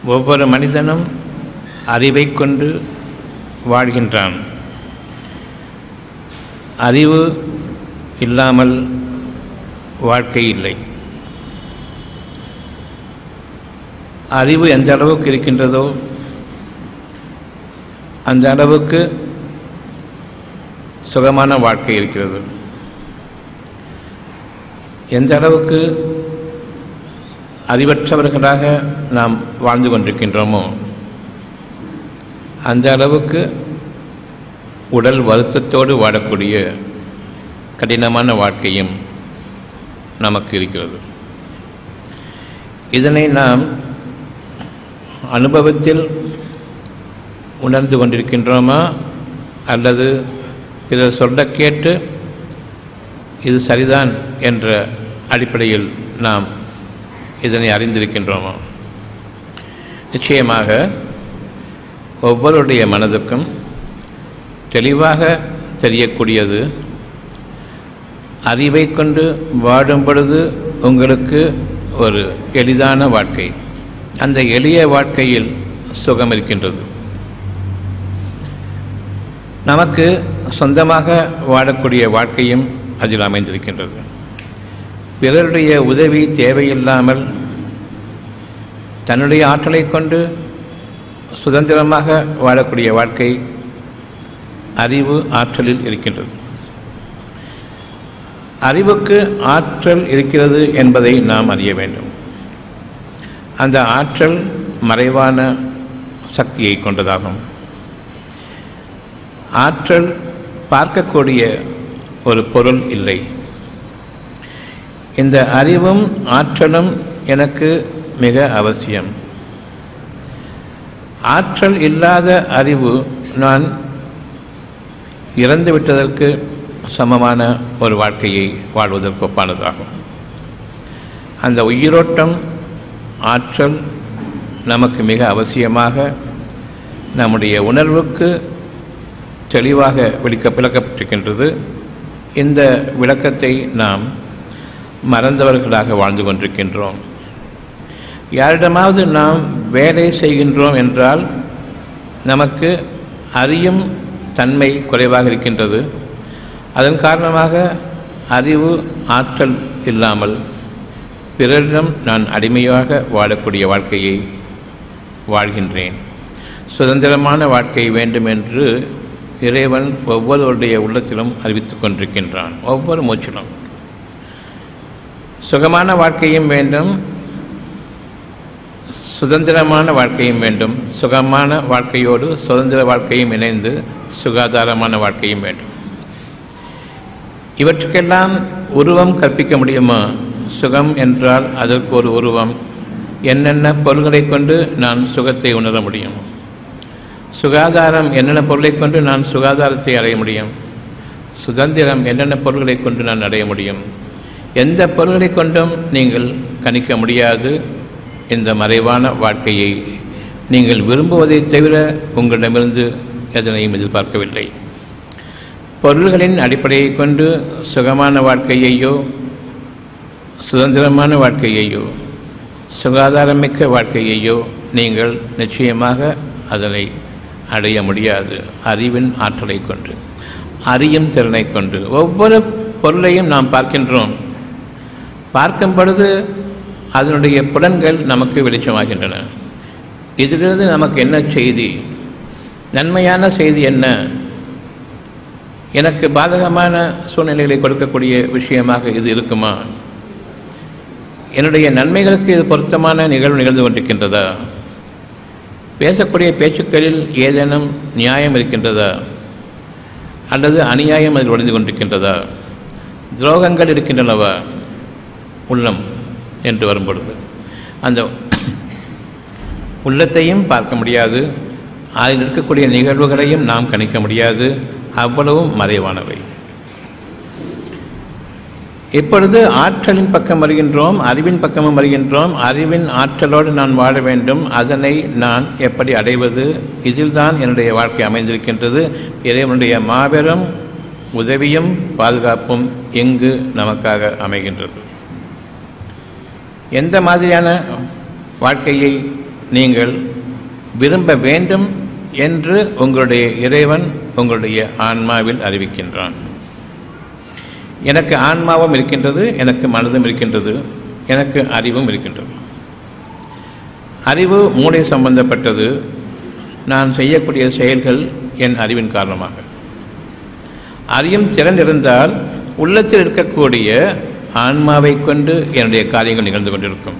ஒவ்வொரு மனிதனும் அறிவை கொண்டு வாழ்கின்றான் அறிவு இல்லாமல் வாழ்க்கை இல்லை அறிவு எந்த அளவுக்கு இருக்கின்றதோ அந்த அளவுக்கு சுகமான வாழ்க்கை இருக்கிறது எந்த அளவுக்கு அறிவற்றவர்களாக நாம் வாழ்ந்து கொண்டிருக்கின்றோமோ அந்த அளவுக்கு உடல் வருத்தத்தோடு வாழக்கூடிய கடினமான வாழ்க்கையும் நமக்கு இருக்கிறது இதனை நாம் அனுபவத்தில் உணர்ந்து கொண்டிருக்கின்றோமா அல்லது பிறர் சொல்ல கேட்டு இது சரிதான் என்ற அடிப்படையில் நாம் இதனை அறிந்திருக்கின்றோமா நிச்சயமாக ஒவ்வொருடைய மனதுக்கும் தெளிவாக தெரியக்கூடியது அறிவை கொண்டு வாடும் பொழுது உங்களுக்கு ஒரு எளிதான வாழ்க்கை அந்த எளிய வாழ்க்கையில் சுகம் இருக்கின்றது நமக்கு சொந்தமாக வாழக்கூடிய வாழ்க்கையும் அதில் அமைந்திருக்கின்றது பிறருடைய உதவி தேவையில்லாமல் தன்னுடைய ஆற்றலை கொண்டு சுதந்திரமாக வாழக்கூடிய வாழ்க்கை அறிவு ஆற்றலில் இருக்கின்றது அறிவுக்கு ஆற்றல் இருக்கிறது என்பதை நாம் அறிய வேண்டும் அந்த ஆற்றல் மறைவான சக்தியை கொண்டதாகும் ஆற்றல் பார்க்கக்கூடிய ஒரு பொருள் இல்லை இந்த அறிவும் ஆற்றலும் எனக்கு மிக அவசியம் ஆற்றல் இல்லாத அறிவு நான் இறந்து விட்டதற்கு சமமான ஒரு வாழ்க்கையை வாழ்வதற்கு ஒப்பானதாகும் அந்த உயிரோட்டம் ஆற்றல் நமக்கு மிக அவசியமாக நம்முடைய உணர்வுக்கு தெளிவாக விளக்க விளக்கப்பட்டிருக்கின்றது இந்த விளக்கத்தை நாம் மறந்தவர்களாக வாழ்ந்து கொண்டிருக்கின்றோம் யாரிடமாவது நாம் வேலை செய்கின்றோம் என்றால் நமக்கு அறியும் தன்மை குறைவாக இருக்கின்றது அதன் காரணமாக அறிவு ஆற்றல் இல்லாமல் பிறரிடம் நான் அடிமையாக வாழக்கூடிய வாழ்க்கையை வாழ்கின்றேன் சுதந்திரமான வாழ்க்கை வேண்டும் என்று இறைவன் ஒவ்வொருவருடைய உள்ளத்திலும் அறிவித்துக் கொண்டிருக்கின்றான் ஒவ்வொரு மூச்சிலும் சுகமான வாழ்க்கையும் வேண்டும் சுதந்திரமான வாழ்க்கையும் வேண்டும் சுகமான வாழ்க்கையோடு சுதந்திர வாழ்க்கையும் இணைந்து சுகாதாரமான வாழ்க்கையும் வேண்டும் இவற்றுக்கெல்லாம் உருவம் கற்பிக்க முடியுமா சுகம் என்றால் அதற்கு ஒரு உருவம் என்னென்ன பொருள்களை கொண்டு நான் சுகத்தை உணர முடியும் சுகாதாரம் என்னென்ன பொருளை கொண்டு நான் சுகாதாரத்தை அடைய முடியும் சுதந்திரம் என்னென்ன பொருள்களை கொண்டு நான் அடைய முடியும் எந்த பொருள்களை கொண்டும் நீங்கள் கணிக்க முடியாது இந்த மறைவான வாழ்க்கையை நீங்கள் விரும்புவதை தவிர உங்களிடமிருந்து எதனையும் எதிர்பார்க்கவில்லை பொருள்களின் அடிப்படையை கொண்டு சுகமான வாழ்க்கையையோ சுதந்திரமான வாழ்க்கையையோ சுகாதாரமிக்க வாழ்க்கையையோ நீங்கள் நிச்சயமாக அதனை அடைய முடியாது அறிவின் ஆற்றலை கொண்டு அறியும் திறனை கொண்டு ஒவ்வொரு பொருளையும் நாம் பார்க்கின்றோம் பார்க்கும் பொழுது அதனுடைய புலன்கள் நமக்கு வெளிச்சமாகின்றன இதிலிருந்து நமக்கு என்ன செய்தி நன்மையான செய்தி என்ன எனக்கு பாதகமான சூழ்நிலைகளை கொடுக்கக்கூடிய விஷயமாக இது இருக்குமா என்னுடைய நன்மைகளுக்கு இது பொருத்தமான நிகழ்வு நிகழ்ந்து கொண்டிருக்கின்றதா பேசக்கூடிய பேச்சுக்களில் ஏதேனும் நியாயம் இருக்கின்றதா அல்லது அநியாயம் அதில் ஒளிந்து கொண்டிருக்கின்றதா துரோகங்கள் இருக்கின்றனவா உள்ளம் என்று வரும்பொழுது அந்த உள்ளத்தையும் பார்க்க முடியாது அதில் இருக்கக்கூடிய நிகழ்வுகளையும் நாம் கணிக்க முடியாது அவ்வளவும் மறைவானவை இப்பொழுது ஆற்றலின் பக்கம் வருகின்றோம் அறிவின் பக்கமும் வருகின்றோம் அறிவின் ஆற்றலோடு நான் வாழ வேண்டும் அதனை நான் எப்படி அடைவது இதில்தான் என்னுடைய வாழ்க்கை அமைந்திருக்கின்றது இறைவனுடைய மாபெரும் உதவியும் பாதுகாப்பும் எங்கு நமக்காக அமைகின்றது எந்த மாதிரியான வாழ்க்கையை நீங்கள் விரும்ப வேண்டும் என்று உங்களுடைய இறைவன் உங்களுடைய ஆன்மாவில் அறிவிக்கின்றான் எனக்கு ஆன்மாவும் இருக்கின்றது எனக்கு மனதும் இருக்கின்றது எனக்கு அறிவும் இருக்கின்றது அறிவு மூளை சம்பந்தப்பட்டது நான் செய்யக்கூடிய செயல்கள் என் அறிவின் காரணமாக அறியும் திறன் இருந்தால் உள்ளத்தில் இருக்கக்கூடிய ஆன்மாவை கொண்டு என்னுடைய காரியங்கள் நிகழ்ந்து கொண்டிருக்கும்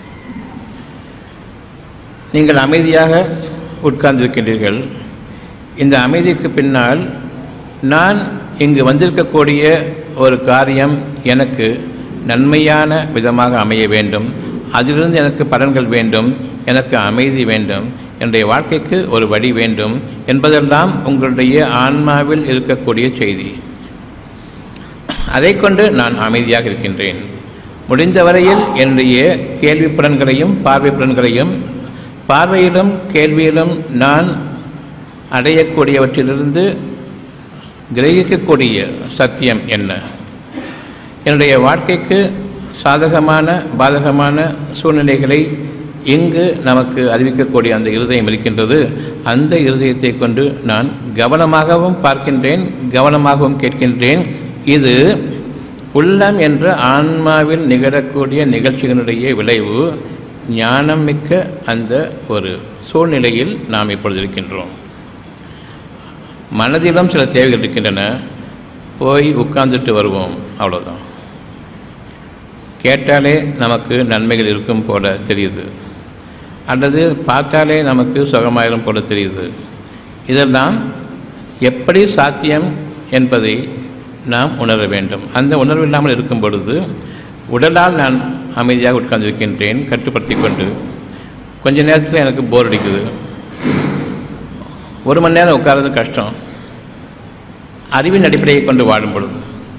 நீங்கள் அமைதியாக உட்கார்ந்திருக்கின்றீர்கள் இந்த அமைதிக்கு பின்னால் நான் இங்கு வந்திருக்கக்கூடிய ஒரு காரியம் எனக்கு நன்மையான விதமாக அமைய வேண்டும் அதிலிருந்து எனக்கு பலன்கள் வேண்டும் எனக்கு அமைதி வேண்டும் என்னுடைய வாழ்க்கைக்கு ஒரு வழி வேண்டும் என்பதெல்லாம் உங்களுடைய ஆன்மாவில் இருக்கக்கூடிய செய்தி அதை கொண்டு நான் அமைதியாக இருக்கின்றேன் முடிந்த வரையில் என்னுடைய கேள்வி புலன்களையும் பார்வை புலன்களையும் பார்வையிலும் கேள்வியிலும் நான் அடையக்கூடியவற்றிலிருந்து கிரகிக்கக்கூடிய சத்தியம் என்ன என்னுடைய வாழ்க்கைக்கு சாதகமான பாதகமான சூழ்நிலைகளை இங்கு நமக்கு அறிவிக்கக்கூடிய அந்த இருதயம் இருக்கின்றது அந்த இருதயத்தை கொண்டு நான் கவனமாகவும் பார்க்கின்றேன் கவனமாகவும் கேட்கின்றேன் இது உள்ளம் என்ற ஆன்மாவில் நிகழக்கூடிய நிகழ்ச்சிகளுடைய விளைவு ஞானம் மிக்க அந்த ஒரு சூழ்நிலையில் நாம் இப்பொழுது இருக்கின்றோம் மனதிலும் சில தேவைகள் இருக்கின்றன போய் உட்கார்ந்துட்டு வருவோம் அவ்வளோதான் கேட்டாலே நமக்கு நன்மைகள் இருக்கும் போல தெரியுது அல்லது பார்த்தாலே நமக்கு சுகமாயிரும் போல தெரியுது இதெல்லாம் எப்படி சாத்தியம் என்பதை நாம் உணர வேண்டும் அந்த உணர்வு இல்லாமல் இருக்கும் பொழுது உடலால் நான் அமைதியாக உட்கார்ந்திருக்கின்றேன் கட்டுப்படுத்தி கொண்டு கொஞ்ச நேரத்தில் எனக்கு போர் அடிக்குது ஒரு மணி நேரம் உட்கார்றது கஷ்டம் அறிவின் அடிப்படையை கொண்டு வாழும் பொழுது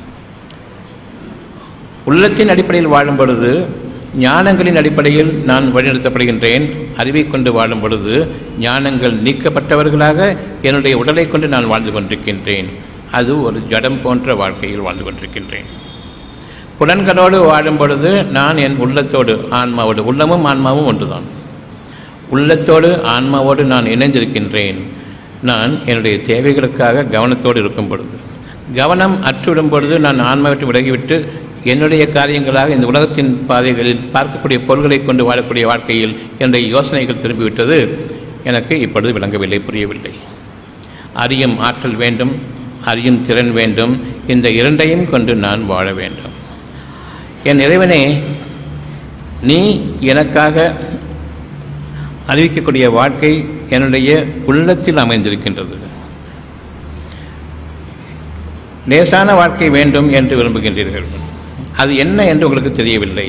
உள்ளத்தின் அடிப்படையில் வாழும் பொழுது ஞானங்களின் அடிப்படையில் நான் வழிநடத்தப்படுகின்றேன் அறிவை கொண்டு வாழும் பொழுது ஞானங்கள் நீக்கப்பட்டவர்களாக என்னுடைய உடலை கொண்டு நான் வாழ்ந்து கொண்டிருக்கின்றேன் அது ஒரு ஜடம் போன்ற வாழ்க்கையில் வாழ்ந்து கொண்டிருக்கின்றேன் புலன்களோடு வாழும் பொழுது நான் என் உள்ளத்தோடு ஆன்மாவோடு உள்ளமும் ஆன்மாவும் ஒன்றுதான் உள்ளத்தோடு ஆன்மாவோடு நான் இணைந்திருக்கின்றேன் நான் என்னுடைய தேவைகளுக்காக கவனத்தோடு இருக்கும் பொழுது கவனம் அற்றுவிடும் பொழுது நான் ஆன்மாவிட்டு விலகிவிட்டு என்னுடைய காரியங்களாக இந்த உலகத்தின் பாதைகளில் பார்க்கக்கூடிய பொருள்களை கொண்டு வாழக்கூடிய வாழ்க்கையில் என்னுடைய யோசனைகள் திரும்பிவிட்டது எனக்கு இப்பொழுது விளங்கவில்லை புரியவில்லை அறியும் ஆற்றல் வேண்டும் அறியும் திறன் வேண்டும் இந்த இரண்டையும் கொண்டு நான் வாழ வேண்டும் என் இறைவனே நீ எனக்காக அறிவிக்கக்கூடிய வாழ்க்கை என்னுடைய உள்ளத்தில் அமைந்திருக்கின்றது லேசான வாழ்க்கை வேண்டும் என்று விரும்புகின்றீர்கள் அது என்ன என்று உங்களுக்கு தெரியவில்லை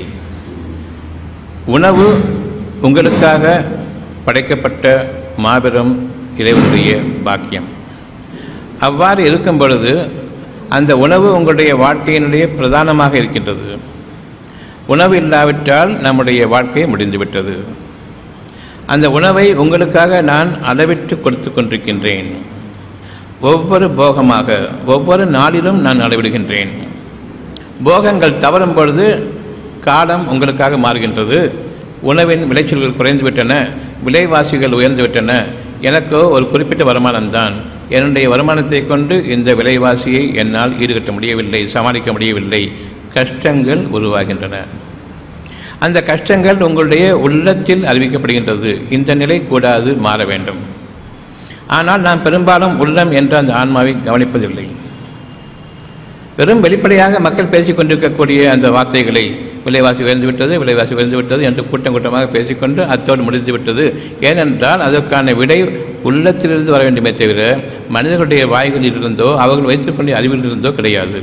உணவு உங்களுக்காக படைக்கப்பட்ட மாபெரும் இறைவனுடைய பாக்கியம் அவ்வாறு இருக்கும் பொழுது அந்த உணவு உங்களுடைய வாழ்க்கையினுடைய பிரதானமாக இருக்கின்றது உணவு இல்லாவிட்டால் நம்முடைய வாழ்க்கை முடிந்துவிட்டது அந்த உணவை உங்களுக்காக நான் அளவிட்டு கொடுத்து கொண்டிருக்கின்றேன் ஒவ்வொரு போகமாக ஒவ்வொரு நாளிலும் நான் அளவிடுகின்றேன் போகங்கள் தவறும் பொழுது காலம் உங்களுக்காக மாறுகின்றது உணவின் விளைச்சல்கள் குறைந்துவிட்டன விலைவாசிகள் உயர்ந்துவிட்டன எனக்கோ ஒரு குறிப்பிட்ட வருமானம்தான் என்னுடைய வருமானத்தை கொண்டு இந்த விலைவாசியை என்னால் ஈடுகட்ட முடியவில்லை சமாளிக்க முடியவில்லை கஷ்டங்கள் உருவாகின்றன அந்த கஷ்டங்கள் உங்களுடைய உள்ளத்தில் அறிவிக்கப்படுகின்றது இந்த நிலை கூடாது மாற வேண்டும் ஆனால் நான் பெரும்பாலும் உள்ளம் என்ற அந்த ஆன்மாவை கவனிப்பதில்லை வெறும் வெளிப்படையாக மக்கள் பேசிக் கொண்டிருக்கக்கூடிய அந்த வார்த்தைகளை விலைவாசி உயர்ந்து விட்டது விலைவாசி உயர்ந்து விட்டது என்று கூட்டம் கூட்டமாக பேசிக்கொண்டு அத்தோடு முடிந்து விட்டது ஏனென்றால் அதற்கான விடை உள்ளத்திலிருந்து வர வேண்டுமே தவிர மனிதர்களுடைய வாய்களில் இருந்தோ அவர்கள் வைத்துக்கொண்ட அறிவில் இருந்தோ கிடையாது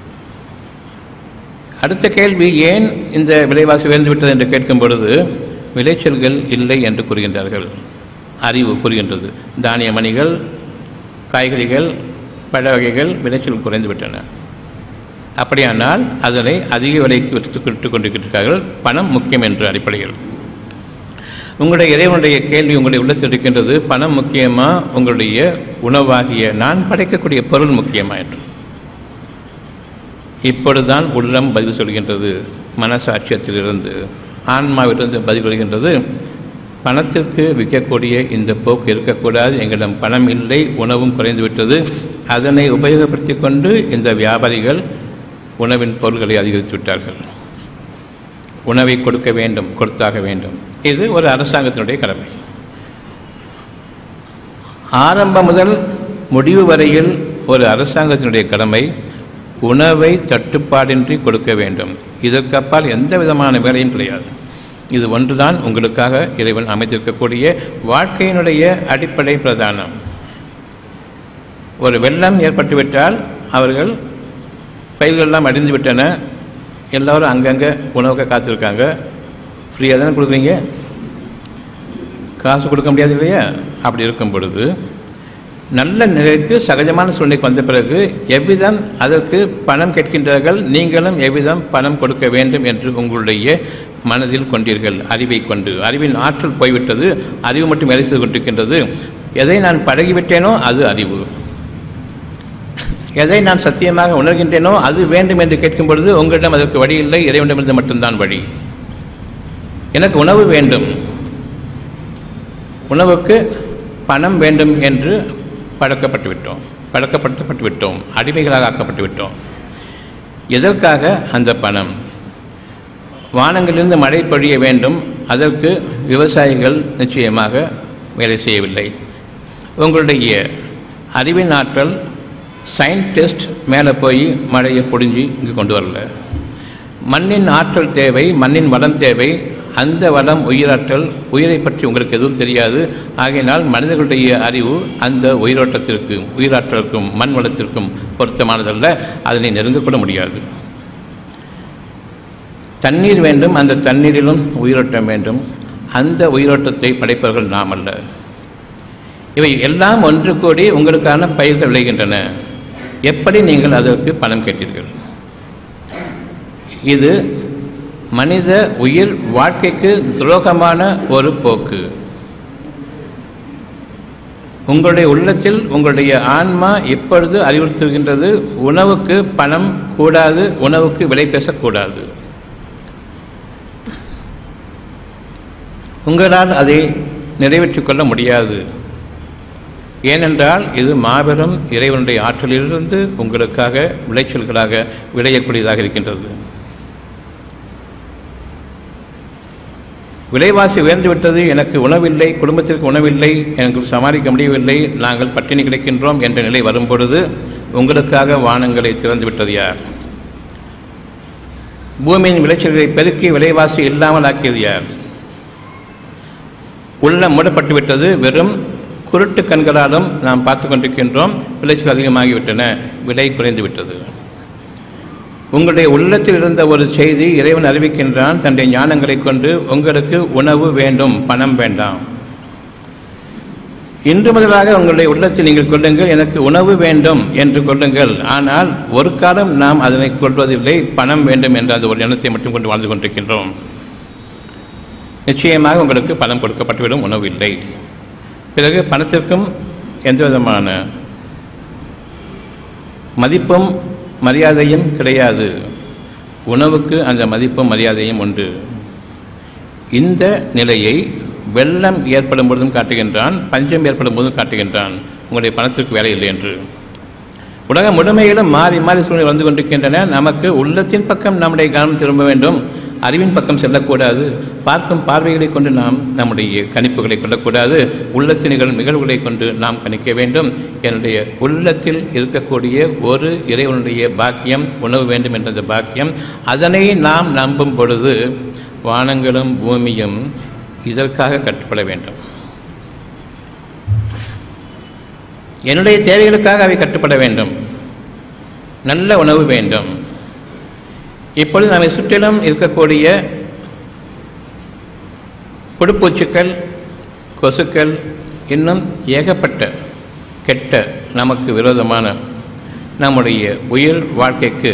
அடுத்த கேள்வி ஏன் இந்த விலைவாசி உயர்ந்து விட்டது என்று கேட்கும் பொழுது விளைச்சல்கள் இல்லை என்று கூறுகின்றார்கள் அறிவு கூறுகின்றது தானிய மணிகள் காய்கறிகள் பழ வகைகள் விளைச்சல் குறைந்து விட்டன அப்படியானால் அதனை அதிக விலைக்கு விற்று விட்டு கொண்டிருக்கிறார்கள் பணம் முக்கியம் என்ற அடிப்படையில் உங்களுடைய இறைவனுடைய கேள்வி உங்களுடைய உள்ளத்தில் இருக்கின்றது பணம் முக்கியமா உங்களுடைய உணவாகிய நான் படைக்கக்கூடிய பொருள் முக்கியமா என்று இப்பொழுதுதான் உள்ளம் பதில் சொல்கின்றது மனசாட்சியத்திலிருந்து ஆன்மாவிலிருந்து பதில் வருகின்றது பணத்திற்கு விற்கக்கூடிய இந்த போக்கு இருக்கக்கூடாது எங்களிடம் பணம் இல்லை உணவும் குறைந்து விட்டது அதனை உபயோகப்படுத்தி கொண்டு இந்த வியாபாரிகள் உணவின் பொருள்களை அதிகரித்து விட்டார்கள் உணவை கொடுக்க வேண்டும் கொடுத்தாக வேண்டும் இது ஒரு அரசாங்கத்தினுடைய கடமை ஆரம்பம் முதல் முடிவு வரையில் ஒரு அரசாங்கத்தினுடைய கடமை உணவை தட்டுப்பாடின்றி கொடுக்க வேண்டும் இதற்கப்பால் எந்த விதமான வேலையும் கிடையாது இது ஒன்றுதான் உங்களுக்காக இறைவன் அமைத்திருக்கக்கூடிய வாழ்க்கையினுடைய அடிப்படை பிரதானம் ஒரு வெள்ளம் ஏற்பட்டுவிட்டால் அவர்கள் பயிர்களெல்லாம் அடிந்து விட்டன எல்லோரும் அங்கங்கே உணவுக்கு காத்திருக்காங்க ஃப்ரீயாக தானே கொடுக்குறீங்க காசு கொடுக்க முடியாது இல்லையா அப்படி இருக்கும் பொழுது நல்ல நிலைக்கு சகஜமான சூழ்நிலைக்கு வந்த பிறகு எவ்விதம் அதற்கு பணம் கேட்கின்றார்கள் நீங்களும் எவ்விதம் பணம் கொடுக்க வேண்டும் என்று உங்களுடைய மனதில் கொண்டீர்கள் அறிவை கொண்டு அறிவின் ஆற்றல் போய்விட்டது அறிவு மட்டும் வேலை செய்து கொண்டிருக்கின்றது எதை நான் பழகிவிட்டேனோ அது அறிவு எதை நான் சத்தியமாக உணர்கின்றேனோ அது வேண்டும் என்று கேட்கும் பொழுது உங்களிடம் அதற்கு வழி இல்லை இறைவனிடமிருந்து மட்டும்தான் வழி எனக்கு உணவு வேண்டும் உணவுக்கு பணம் வேண்டும் என்று பழக்கப்பட்டு விட்டோம் பழக்கப்படுத்தப்பட்டு விட்டோம் அடிமைகளாக ஆக்கப்பட்டு விட்டோம் எதற்காக அந்த பணம் வானங்களிலிருந்து மழை பொழிய வேண்டும் அதற்கு விவசாயிகள் நிச்சயமாக வேலை செய்யவில்லை உங்களுடைய அறிவின் ஆற்றல் சயின்டிஸ்ட் மேலே போய் மழையை பொடிஞ்சு இங்கே கொண்டு வரல மண்ணின் ஆற்றல் தேவை மண்ணின் வளம் தேவை அந்த வளம் உயிராற்றல் உயிரை பற்றி உங்களுக்கு எதுவும் தெரியாது ஆகையினால் மனிதர்களுடைய அறிவு அந்த உயிரோட்டத்திற்கு உயிராற்றலுக்கும் மண் வளத்திற்கும் பொருத்தமானதல்ல அதனை நெருங்கக்கூட முடியாது தண்ணீர் வேண்டும் அந்த தண்ணீரிலும் உயிரோட்டம் வேண்டும் அந்த உயிரோட்டத்தை படைப்பவர்கள் நாம் அல்ல இவை எல்லாம் ஒன்று கூடி உங்களுக்கான பயிர்கள் விளைகின்றன எப்படி நீங்கள் அதற்கு பணம் கேட்டீர்கள் இது மனித உயிர் வாழ்க்கைக்கு துரோகமான ஒரு போக்கு உங்களுடைய உள்ளத்தில் உங்களுடைய ஆன்மா இப்பொழுது அறிவுறுத்துகின்றது உணவுக்கு பணம் கூடாது உணவுக்கு விலை பேசக்கூடாது உங்களால் அதை நிறைவேற்றிக் கொள்ள முடியாது ஏனென்றால் இது மாபெரும் இறைவனுடைய ஆற்றலிலிருந்து உங்களுக்காக விளைச்சல்களாக விளையக்கூடியதாக இருக்கின்றது விலைவாசி உயர்ந்து விட்டது எனக்கு உணவில்லை குடும்பத்திற்கு உணவில்லை எனக்கு சமாளிக்க முடியவில்லை நாங்கள் பட்டினி கிடைக்கின்றோம் என்ற நிலை வரும்பொழுது உங்களுக்காக வானங்களை திறந்து விட்டது யார் பூமியின் விளைச்சல்களை பெருக்கி விலைவாசி இல்லாமல் ஆக்கியது யார் உள்ளம் மூடப்பட்டு விட்டது வெறும் குருட்டு கண்களாலும் நாம் பார்த்து கொண்டிருக்கின்றோம் விளைச்சல் அதிகமாகிவிட்டன விலை குறைந்து விட்டது உங்களுடைய உள்ளத்தில் இருந்த ஒரு செய்தி இறைவன் அறிவிக்கின்றான் தன்னுடைய ஞானங்களை கொண்டு உங்களுக்கு உணவு வேண்டும் பணம் வேண்டாம் இன்று முதலாக உங்களுடைய உள்ளத்தில் நீங்கள் கொள்ளுங்கள் எனக்கு உணவு வேண்டும் என்று கொள்ளுங்கள் ஆனால் ஒரு காலம் நாம் அதனை கொள்வதில்லை பணம் வேண்டும் என்ற அந்த ஒரு எண்ணத்தை மட்டும் கொண்டு வாழ்ந்து கொண்டிருக்கின்றோம் நிச்சயமாக உங்களுக்கு பணம் கொடுக்கப்பட்டுவிடும் உணவு இல்லை பிறகு பணத்திற்கும் எந்த விதமான மதிப்பும் மரியாதையும் கிடையாது உணவுக்கு அந்த மதிப்பும் மரியாதையும் உண்டு இந்த நிலையை வெள்ளம் ஏற்படும் பொழுதும் காட்டுகின்றான் பஞ்சம் ஏற்படும் போதும் காட்டுகின்றான் உங்களுடைய பணத்திற்கு வேலை இல்லை என்று உலகம் முழுமையிலும் மாறி மாறி சூழ்நிலை வந்து கொண்டிருக்கின்றன நமக்கு உள்ளத்தின் பக்கம் நம்முடைய கவனம் திரும்ப வேண்டும் அறிவின் பக்கம் செல்லக்கூடாது பார்க்கும் பார்வைகளை கொண்டு நாம் நம்முடைய கணிப்புகளை கொள்ளக்கூடாது உள்ளத்தின் நிகழும் நிகழ்வுகளை கொண்டு நாம் கணிக்க வேண்டும் என்னுடைய உள்ளத்தில் இருக்கக்கூடிய ஒரு இறைவனுடைய பாக்கியம் உணவு வேண்டும் என்ற அந்த பாக்கியம் அதனை நாம் நம்பும் பொழுது வானங்களும் பூமியும் இதற்காக கட்டுப்பட வேண்டும் என்னுடைய தேவைகளுக்காக அவை கட்டுப்பட வேண்டும் நல்ல உணவு வேண்டும் இப்பொழுது நம்மை சுற்றிலும் இருக்கக்கூடிய புழுப்பூச்சிகள் கொசுக்கள் இன்னும் ஏகப்பட்ட கெட்ட நமக்கு விரோதமான நம்முடைய உயிர் வாழ்க்கைக்கு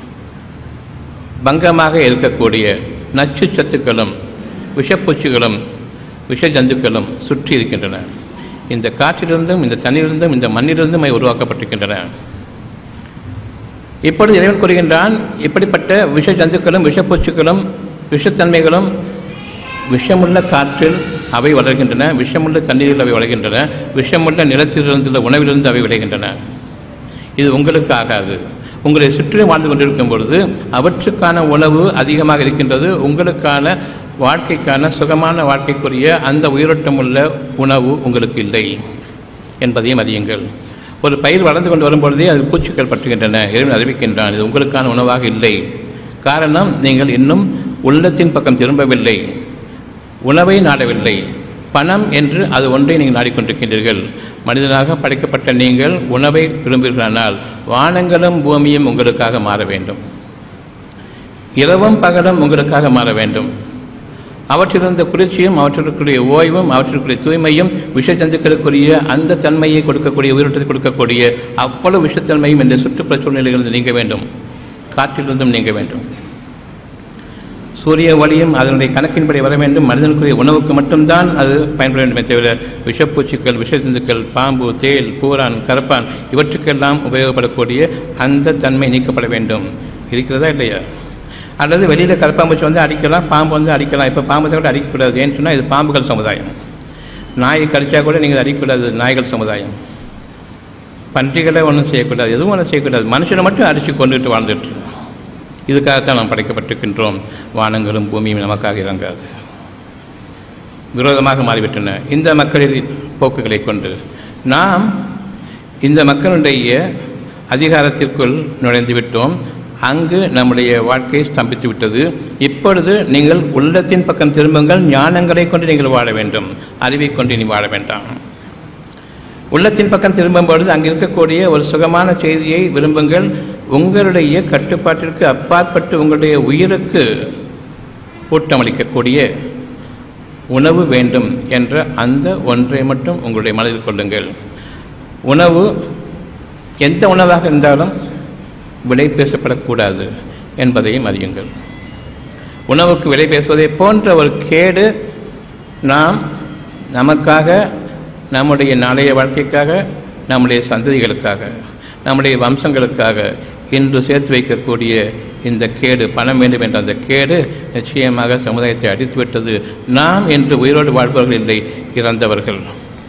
பங்கமாக இருக்கக்கூடிய நச்சு சத்துக்களும் விஷப்பூச்சிகளும் விஷ ஜந்துக்களும் சுற்றி இருக்கின்றன இந்த காற்றிலிருந்தும் இந்த தண்ணீரிலிருந்தும் இந்த மண்ணிலிருந்தும் அவை உருவாக்கப்பட்டிருக்கின்றன இப்பொழுது இறைவன் கூறுகின்றான் இப்படிப்பட்ட விஷ ஜந்துக்களும் விஷப்பூச்சிகளும் விஷத்தன்மைகளும் விஷமுள்ள காற்றில் அவை வளர்கின்றன விஷமுள்ள தண்ணீரில் அவை வளர்கின்றன விஷமுள்ள நிலத்திலிருந்துள்ள உணவிலிருந்து அவை விளைகின்றன இது உங்களுக்கு ஆகாது உங்களை சுற்றி வாழ்ந்து கொண்டிருக்கும் பொழுது அவற்றுக்கான உணவு அதிகமாக இருக்கின்றது உங்களுக்கான வாழ்க்கைக்கான சுகமான வாழ்க்கைக்குரிய அந்த உயிரோட்டமுள்ள உணவு உங்களுக்கு இல்லை என்பதையும் அறியுங்கள் ஒரு பயிர் வளர்ந்து கொண்டு வரும்பொழுதே அது பூச்சிகள் பற்றுகின்றன இறைவன் அறிவிக்கின்றான் இது உங்களுக்கான உணவாக இல்லை காரணம் நீங்கள் இன்னும் உள்ளத்தின் பக்கம் திரும்பவில்லை உணவை நாடவில்லை பணம் என்று அது ஒன்றை நீங்கள் நாடிக்கொண்டிருக்கின்றீர்கள் மனிதனாக படைக்கப்பட்ட நீங்கள் உணவை விரும்புகிறானால் வானங்களும் பூமியும் உங்களுக்காக மாற வேண்டும் இரவும் பகலும் உங்களுக்காக மாற வேண்டும் அவற்றிலிருந்த குளிர்ச்சியும் அவற்றிற்குரிய ஓய்வும் அவற்றிற்குரிய தூய்மையும் விஷஜந்துக்களுக்குரிய அந்த தன்மையை கொடுக்கக்கூடிய உயிரோட்டத்தை கொடுக்கக்கூடிய அவ்வளவு விஷத்தன்மையும் இந்த சுற்றுப்புற சூழ்நிலைகளிலிருந்து நீங்க வேண்டும் காற்றிலிருந்தும் நீங்க வேண்டும் சூரிய ஒளியும் அதனுடைய கணக்கின்படி வர வேண்டும் மனிதனுக்குரிய உணவுக்கு மட்டும்தான் அது பயன்பட வேண்டுமே தவிர விஷப்பூச்சிகள் விஷஜந்துக்கள் பாம்பு தேல் பூரான் கரப்பான் இவற்றுக்கெல்லாம் உபயோகப்படக்கூடிய அந்த தன்மை நீக்கப்பட வேண்டும் இருக்கிறதா இல்லையா அல்லது வெளியில் கரப்பாம்பூச்சி வந்து அடிக்கலாம் பாம்பு வந்து அடிக்கலாம் இப்போ பாம்பு கூட அடிக்கக்கூடாது ஏன்னு சொன்னால் இது பாம்புகள் சமுதாயம் நாயை கடிச்சா கூட நீங்கள் அடிக்கக்கூடாது நாய்கள் சமுதாயம் பன்றிகளை ஒன்றும் செய்யக்கூடாது எதுவும் ஒன்றும் செய்யக்கூடாது மனுஷனை மட்டும் அடித்து கொண்டுட்டு வாழ்ந்துட்டு இதுக்காகத்தான் நாம் படைக்கப்பட்டிருக்கின்றோம் வானங்களும் பூமியும் நமக்காக இறங்காது விரோதமாக மாறிவிட்டன இந்த மக்களின் போக்குகளை கொண்டு நாம் இந்த மக்களுடைய அதிகாரத்திற்குள் நுழைந்து விட்டோம் அங்கு நம்முடைய வாழ்க்கை ஸ்தம்பித்து விட்டது இப்பொழுது நீங்கள் உள்ளத்தின் பக்கம் திரும்புங்கள் ஞானங்களை கொண்டு நீங்கள் வாழ வேண்டும் அறிவை கொண்டு நீ வாழ வேண்டாம் உள்ளத்தின் பக்கம் திரும்பும் பொழுது அங்கே இருக்கக்கூடிய ஒரு சுகமான செய்தியை விரும்புங்கள் உங்களுடைய கட்டுப்பாட்டிற்கு அப்பாற்பட்டு உங்களுடைய உயிருக்கு ஊட்டமளிக்கக்கூடிய உணவு வேண்டும் என்ற அந்த ஒன்றை மட்டும் உங்களுடைய மனதில் கொள்ளுங்கள் உணவு எந்த உணவாக இருந்தாலும் விலை பேசப்படக்கூடாது என்பதையும் அறியுங்கள் உணவுக்கு விலை பேசுவதை போன்ற ஒரு கேடு நாம் நமக்காக நம்முடைய நாளைய வாழ்க்கைக்காக நம்முடைய சந்ததிகளுக்காக நம்முடைய வம்சங்களுக்காக இன்று சேர்த்து வைக்கக்கூடிய இந்த கேடு பணம் வேண்டும் என்ற அந்த கேடு நிச்சயமாக சமுதாயத்தை அடித்துவிட்டது நாம் என்று உயிரோடு வாழ்பவர்கள் இல்லை இறந்தவர்கள்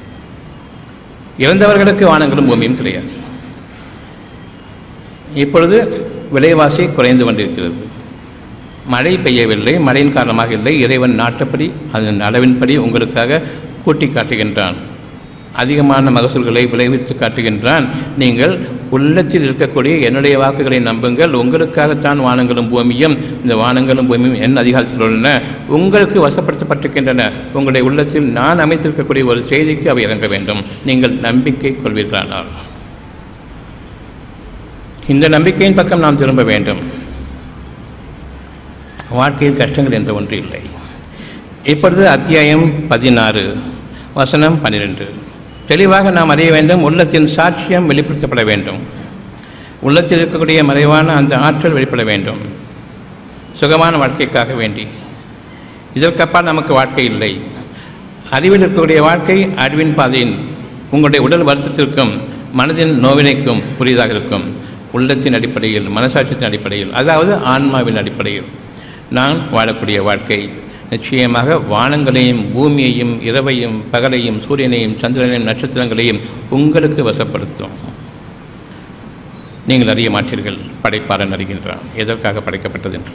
இறந்தவர்களுக்கு வானங்களும் பூமியும் கிடையாது இப்பொழுது விலைவாசி குறைந்து கொண்டிருக்கிறது மழை பெய்யவில்லை மழையின் காரணமாக இல்லை இறைவன் நாட்டப்படி அதன் அளவின்படி உங்களுக்காக கூட்டி காட்டுகின்றான் அதிகமான மகசூல்களை விளைவித்து காட்டுகின்றான் நீங்கள் உள்ளத்தில் இருக்கக்கூடிய என்னுடைய வாக்குகளை நம்புங்கள் உங்களுக்காகத்தான் வானங்களும் பூமியும் இந்த வானங்களும் பூமியும் என் அதிகாரத்தில் உள்ளன உங்களுக்கு வசப்படுத்தப்பட்டிருக்கின்றன உங்களுடைய உள்ளத்தில் நான் அமைத்திருக்கக்கூடிய ஒரு செய்திக்கு அவை இறங்க வேண்டும் நீங்கள் நம்பிக்கை கொள்வீர்களானால் இந்த நம்பிக்கையின் பக்கம் நாம் திரும்ப வேண்டும் வாழ்க்கையில் கஷ்டங்கள் என்ற ஒன்று இல்லை இப்பொழுது அத்தியாயம் பதினாறு வசனம் பன்னிரெண்டு தெளிவாக நாம் அறிய வேண்டும் உள்ளத்தின் சாட்சியம் வெளிப்படுத்தப்பட வேண்டும் உள்ளத்தில் இருக்கக்கூடிய மறைவான அந்த ஆற்றல் வெளிப்பட வேண்டும் சுகமான வாழ்க்கைக்காக வேண்டி இதற்கப்பால் நமக்கு வாழ்க்கை இல்லை அறிவில் இருக்கக்கூடிய வாழ்க்கை அறிவின் பாதையின் உங்களுடைய உடல் வருத்தத்திற்கும் மனதின் நோவினைக்கும் புரிதாக இருக்கும் உள்ளத்தின் அடிப்படையில் மனசாட்சியத்தின் அடிப்படையில் அதாவது ஆன்மாவின் அடிப்படையில் நான் வாழக்கூடிய வாழ்க்கை நிச்சயமாக வானங்களையும் பூமியையும் இரவையும் பகலையும் சூரியனையும் சந்திரனையும் நட்சத்திரங்களையும் உங்களுக்கு வசப்படுத்தும் நீங்கள் அறிய மாட்டீர்கள் படைப்பாளன் அறிகின்றான் எதற்காக படைக்கப்பட்டது என்று